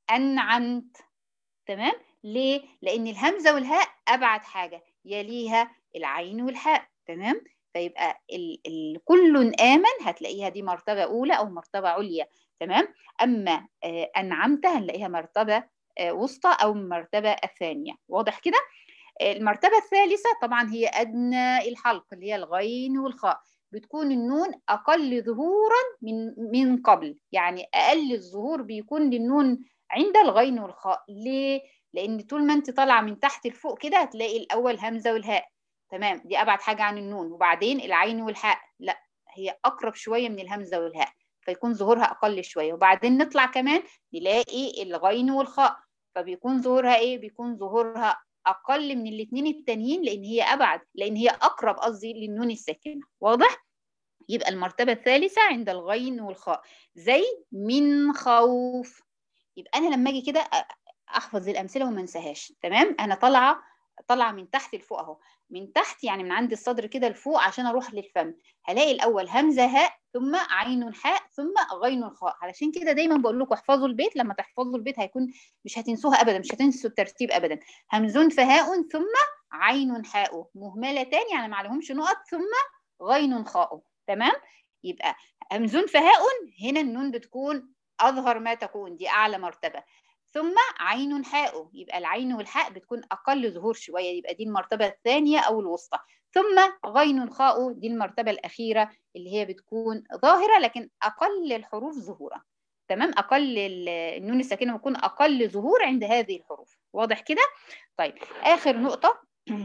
انعمت تمام ليه لان الهمزه والهاء ابعد حاجه يليها العين والحاء تمام فيبقى ال ال كل آمن هتلاقيها دي مرتبة أولى أو مرتبة عليا تمام أما آه أنعمت هنلاقيها مرتبة آه وسطى أو المرتبة الثانية واضح كده المرتبة الثالثة طبعا هي أدنى الحلق اللي هي الغين والخاء بتكون النون أقل ظهورا من من قبل يعني أقل الظهور بيكون للنون عند الغين والخاء ليه؟ لأن طول ما أنت طالعة من تحت لفوق كده هتلاقي الأول همزة والهاء تمام دي ابعد حاجه عن النون وبعدين العين والحاء لا هي اقرب شويه من الهمزه والهاء فيكون ظهورها اقل شويه وبعدين نطلع كمان نلاقي الغين والخاء فبيكون ظهورها ايه بيكون ظهورها اقل من الاثنين التانيين لان هي ابعد لان هي اقرب قصدي للنون الساكنه واضح يبقى المرتبه الثالثه عند الغين والخاء زي من خوف يبقى انا لما اجي كده احفظ الامثله وما انساهاش تمام انا طالعه طالعه من تحت لفوق اهو من تحت يعني من عند الصدر كده لفوق عشان اروح للفم هلاقي الاول همزه هاء ثم عين حاء ثم غين خاء علشان كده دايما بقول لكم احفظوا البيت لما تحفظوا البيت هيكون مش هتنسوها ابدا مش هتنسوا الترتيب ابدا همز فهاء ثم عين حاء مهملتان يعني ما عليهمش نقط ثم غين خاء تمام يبقى همز فهاء هنا النون بتكون اظهر ما تكون دي اعلى مرتبه ثم عين حاء يبقى العين والحاء بتكون أقل ظهور شوية يبقى دي المرتبة الثانية أو الوسطى ثم غين خاء دي المرتبة الأخيرة اللي هي بتكون ظاهرة لكن أقل الحروف ظهورا تمام أقل النون الساكنة بتكون أقل ظهور عند هذه الحروف واضح كده طيب آخر نقطة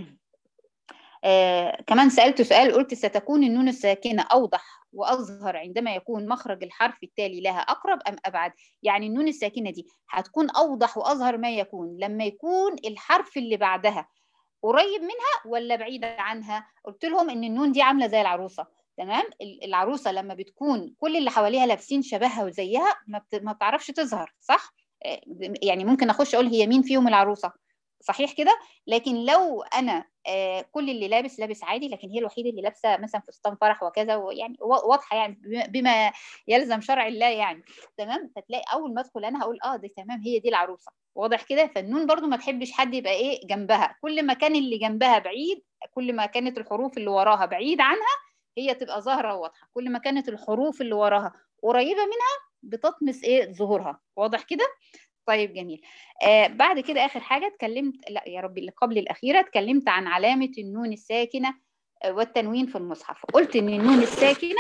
آه كمان سألت سؤال قلت ستكون النون الساكنة أوضح وأظهر عندما يكون مخرج الحرف التالي لها أقرب أم أبعد يعني النون الساكنة دي هتكون أوضح وأظهر ما يكون لما يكون الحرف اللي بعدها قريب منها ولا بعيد عنها قلت لهم إن النون دي عاملة زي العروسة تمام العروسة لما بتكون كل اللي حواليها لابسين شبهها وزيها ما, بت... ما بتعرفش تظهر صح يعني ممكن أخش أقول هي مين فيهم العروسة صحيح كده لكن لو انا آه كل اللي لابس لابس عادي لكن هي الوحيده اللي لابسه مثلا فستان فرح وكذا ويعني واضحه يعني بما يلزم شرع الله يعني تمام فتلاقي اول ما ادخل انا هقول اه دي تمام هي دي العروسه واضح كده فالنون برضو ما تحبش حد يبقى ايه جنبها كل ما كان اللي جنبها بعيد كل ما كانت الحروف اللي وراها بعيد عنها هي تبقى ظاهره وواضحه كل ما كانت الحروف اللي وراها قريبه منها بتطمس ايه ظهورها واضح كده طيب جميل آه بعد كده اخر حاجه اتكلمت لا يا ربي اللي قبل الاخيره اتكلمت عن علامه النون الساكنه والتنوين في المصحف قلت ان النون الساكنه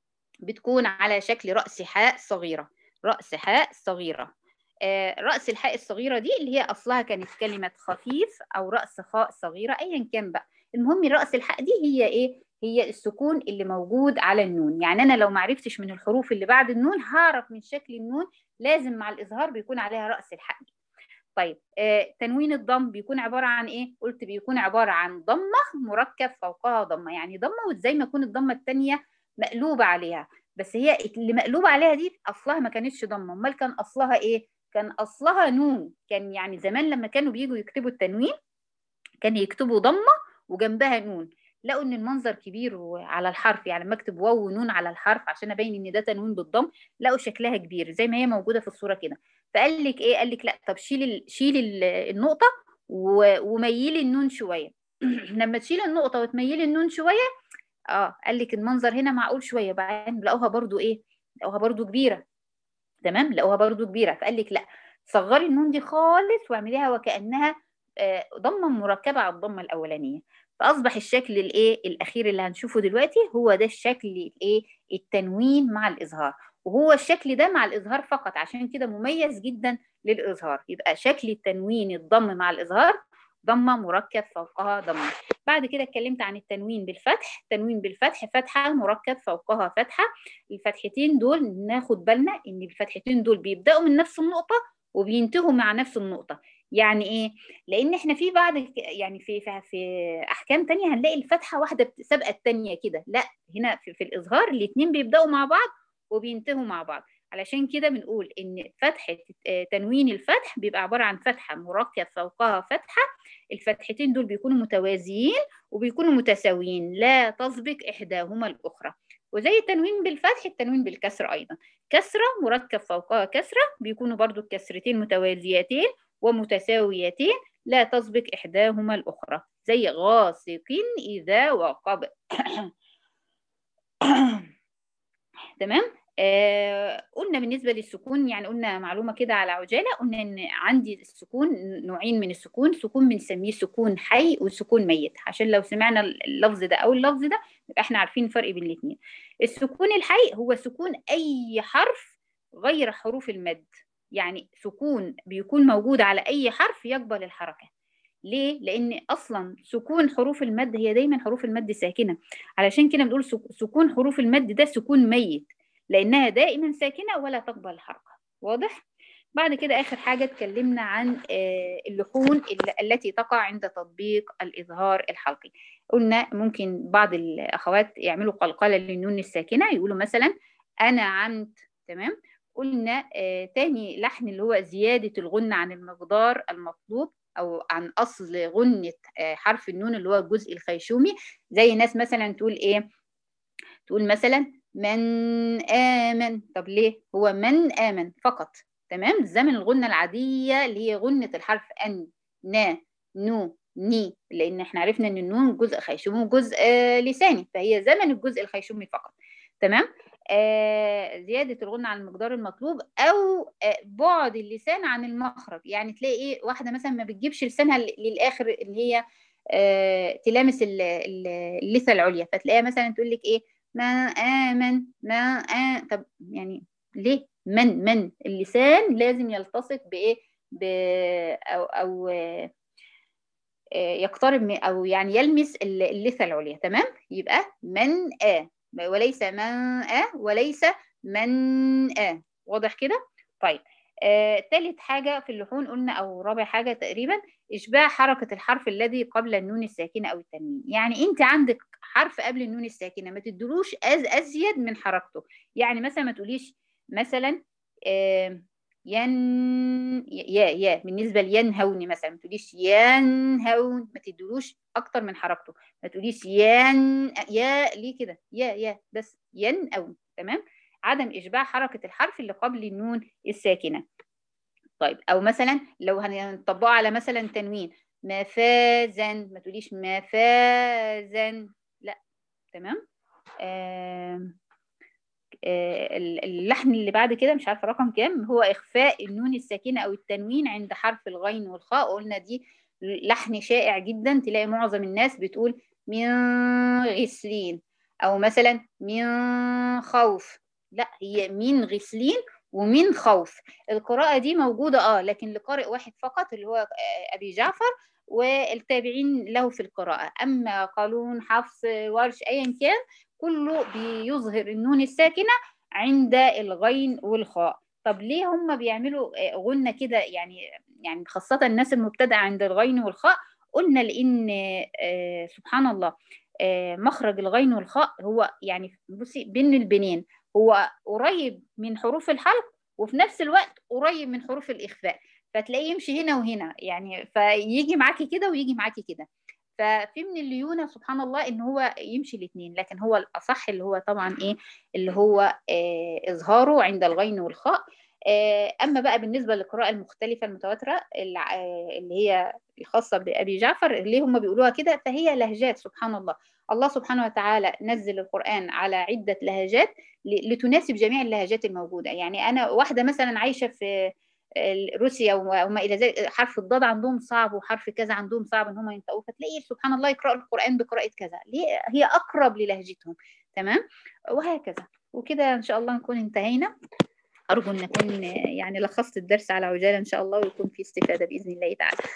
بتكون على شكل راس حاء صغيره راس حاء صغيره آه راس الحاء الصغيره دي اللي هي اصلها كانت كلمه خفيف او راس خاء صغيره ايا كان بقى المهم راس الحاء دي هي ايه هي السكون اللي موجود على النون يعني انا لو معرفتش من الحروف اللي بعد النون هعرف من شكل النون لازم مع الإظهار بيكون عليها رأس الحق طيب آه تنوين الضم بيكون عبارة عن إيه؟ قلت بيكون عبارة عن ضمة مركب فوقها ضمة يعني ضمة وإزاي ما يكون الضمة الثانية مقلوبة عليها بس هي اللي مقلوبة عليها دي أصلها ما كانتش ضمة أمال كان أصلها إيه؟ كان أصلها نون كان يعني زمان لما كانوا بيجوا يكتبوا التنوين كان يكتبوا ضمة وجنبها نون لقوا ان المنظر كبير على الحرف يعني لما اكتب واو ونون على الحرف عشان ابين ان ده تنوين بالضم لقوا شكلها كبير زي ما هي موجوده في الصوره كده فقال لك ايه قال لك لا طب شيل ال... شيل ال... النقطه و... وميلي النون شويه لما تشيل النقطه وتميلي النون شويه اه قال لك المنظر هنا معقول شويه بعدين لقوها برضو ايه لقوها برضو كبيره تمام لقوها برضو كبيره فقال لك لا صغري النون دي خالص واعمليها وكانها آه ضمه مركبه على الضمه الاولانيه فاصبح الشكل الايه الاخير اللي هنشوفه دلوقتي هو ده الشكل الايه التنوين مع الاظهار وهو الشكل ده مع الاظهار فقط عشان كده مميز جدا للاظهار يبقى شكل التنوين الضم مع الاظهار ضمه مركب فوقها ضمه بعد كده اتكلمت عن التنوين بالفتح التنوين بالفتح فتحة مركب فوقها فتحة الفتحتين دول ناخد بالنا ان الفتحتين دول بيبدأوا من نفس النقطة وبينتهوا مع نفس النقطة يعني ايه لان احنا في بعض يعني في في, في احكام تانية هنلاقي الفتحة واحدة سابقة التانية كده لا هنا في, في الاظهار الاثنين بيبدأوا مع بعض وبينتهوا مع بعض علشان كده بنقول ان فتحة تنوين الفتح بيبقى عبارة عن فتحة مركب فوقها فتحة الفتحتين دول بيكونوا متوازيين وبيكونوا متساويين لا تسبق إحداهما الأخرى وزي التنوين بالفتح التنوين بالكسر أيضا كسرة مركب فوقها كسرة بيكونوا برضو الكسرتين متوازيتين ومتساويتين لا تسبق إحداهما الأخرى زي غاسق إذا وقب تمام آه قلنا بالنسبة للسكون يعني قلنا معلومة كده على عجالة قلنا إن عندي السكون نوعين من السكون سكون بنسميه سكون حي وسكون ميت عشان لو سمعنا اللفظ ده أو اللفظ ده يبقى إحنا عارفين الفرق بين الاتنين السكون الحي هو سكون أي حرف غير حروف المد يعني سكون بيكون موجود على أي حرف يقبل الحركة ليه؟ لأن أصلا سكون حروف المد هي دايما حروف المد ساكنة علشان كده بنقول سكون حروف المد ده سكون ميت لأنها دائما ساكنة ولا تقبل الحركة واضح؟ بعد كده آخر حاجة اتكلمنا عن اللحون التي تقع عند تطبيق الإظهار الحلقي قلنا ممكن بعض الأخوات يعملوا قلقلة للنون الساكنة يقولوا مثلا أنا عمت تمام؟ قلنا آه تاني لحن اللي هو زيادة الغنة عن المقدار المطلوب أو عن أصل غنة آه حرف النون اللي هو الجزء الخيشومي زي ناس مثلا تقول إيه تقول مثلا من آمن طب ليه هو من آمن فقط تمام زمن الغنة العادية اللي هي غنة الحرف أن نا نو ني لأن احنا عرفنا إن النون جزء خيشومي وجزء آه لساني فهي زمن الجزء الخيشومي فقط تمام آه زيادة الغنة عن المقدار المطلوب أو آه بعد اللسان عن المخرج يعني تلاقي إيه واحدة مثلا ما بتجيبش لسانها للآخر اللي هي آه تلامس اللثة العليا فتلاقيها مثلا تقول لك إيه ما آمن ما آمن طب يعني ليه من من اللسان لازم يلتصق بإيه ب أو أو يقترب من أو يعني يلمس اللثة العليا تمام يبقى من آ وليس من آ وليس من آ واضح كده طيب آه، ثالث حاجة في اللحون قلنا أو رابع حاجة تقريبا إشباع حركة الحرف الذي قبل النون الساكنة أو التنوين يعني أنت عندك حرف قبل النون الساكنة ما تدلوش أز أزيد من حركته يعني مثلا ما تقوليش مثلا آه ين يا يا بالنسبة لينهوني مثلا ما تقوليش ينهون ما تدلوش أكتر من حركته ما تقوليش ين يا ليه كده يا يا بس ينأون تمام عدم إشباع حركة الحرف اللي قبل النون الساكنة طيب أو مثلا لو هنطبقه على مثلا تنوين مفازا ما تقوليش مفازا لا تمام آه آه اللحن اللي بعد كده مش عارفه رقم كام هو اخفاء النون الساكنه او التنوين عند حرف الغين والخاء قلنا دي لحن شائع جدا تلاقي معظم الناس بتقول من غسلين او مثلا من خوف لا هي من غسلين ومن خوف القراءة دي موجودة اه لكن لقارئ واحد فقط اللي هو أبي جعفر والتابعين له في القراءة أما قالون حفص ورش أيا كان كله بيظهر النون الساكنة عند الغين والخاء طب ليه هم بيعملوا غنة كده يعني يعني خاصة الناس المبتدئة عند الغين والخاء قلنا لأن آه سبحان الله آه مخرج الغين والخاء هو يعني بصي بين البنين هو قريب من حروف الحلق وفي نفس الوقت قريب من حروف الإخفاء فتلاقيه يمشي هنا وهنا يعني فيجي معاكي كده ويجي معاكي كده ففي من الليونة سبحان الله ان هو يمشي الاثنين لكن هو الاصح اللي هو طبعا ايه اللي هو آه اظهاره عند الغين والخاء آه اما بقى بالنسبه للقراءه المختلفه المتواتره اللي هي الخاصه بابي جعفر اللي هم بيقولوها كده فهي لهجات سبحان الله الله سبحانه وتعالى نزل القران على عده لهجات لتناسب جميع اللهجات الموجوده يعني انا واحده مثلا عايشه في روسيا وما الى ذلك حرف الضاد عندهم صعب وحرف كذا عندهم صعب ان هم ينطقوه فتلاقي سبحان الله يقراوا القران بقراءه كذا ليه هي اقرب للهجتهم تمام وهكذا وكده ان شاء الله نكون انتهينا ارجو ان اكون يعني لخصت الدرس على عجاله ان شاء الله ويكون في استفاده باذن الله تعالى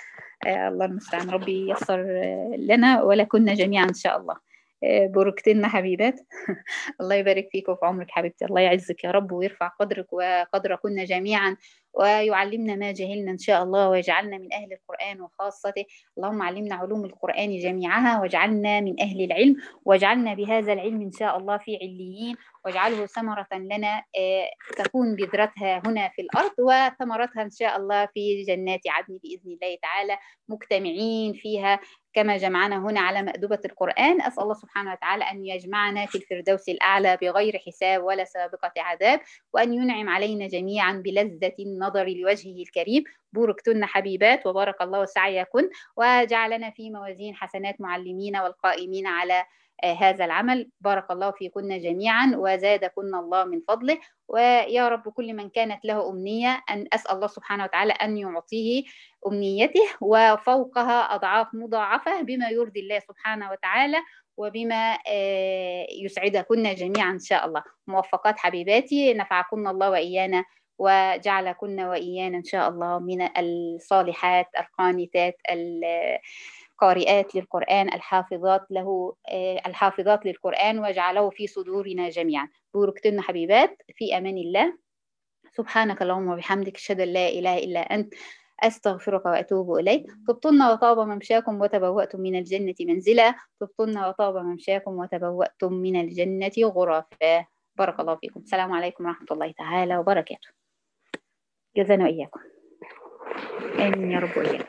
آه الله المستعان ربي ييسر آه لنا ولكن جميعا إن شاء الله بوركتنا حبيبات الله يبارك فيك وفي عمرك حبيبتي الله يعزك يا رب ويرفع قدرك وقدركن جميعا ويعلمنا ما جهلنا إن شاء الله ويجعلنا من أهل القرآن وخاصته اللهم علمنا علوم القرآن جميعها واجعلنا من أهل العلم واجعلنا بهذا العلم إن شاء الله في عليين واجعله ثمرة لنا تكون بذرتها هنا في الأرض وثمرتها إن شاء الله في جنات عدن بإذن الله تعالى مجتمعين فيها كما جمعنا هنا على مأدبة القرآن أسأل الله سبحانه وتعالى أن يجمعنا في الفردوس الأعلى بغير حساب ولا سابقة عذاب وأن ينعم علينا جميعا بلذة النظر لوجهه الكريم بوركتن حبيبات وبارك الله سعيكن وجعلنا في موازين حسنات معلمين والقائمين على هذا العمل بارك الله فيكن جميعا وزادكن الله من فضله ويا رب كل من كانت له أمنية أن أسأل الله سبحانه وتعالى أن يعطيه أمنيته وفوقها أضعاف مضاعفة بما يرضي الله سبحانه وتعالى وبما يسعدكن جميعا إن شاء الله موفقات حبيباتي نفعكن الله وإيانا وجعلكن وإيانا إن شاء الله من الصالحات القانتات القارئات للقرآن الحافظات له الحافظات للقرآن وجعله في صدورنا جميعا بوركتن حبيبات في أمان الله سبحانك اللهم وبحمدك أشهد أن لا إله إلا أنت أستغفرك وأتوب إليك طبتن وطاب ممشاكم وتبوأتم من الجنة منزلا طبتن وطاب ممشاكم وتبوأتم من الجنة غرفا بارك الله فيكم السلام عليكم ورحمة الله تعالى وبركاته جزانا وإياكم آمين يا رب وإياكم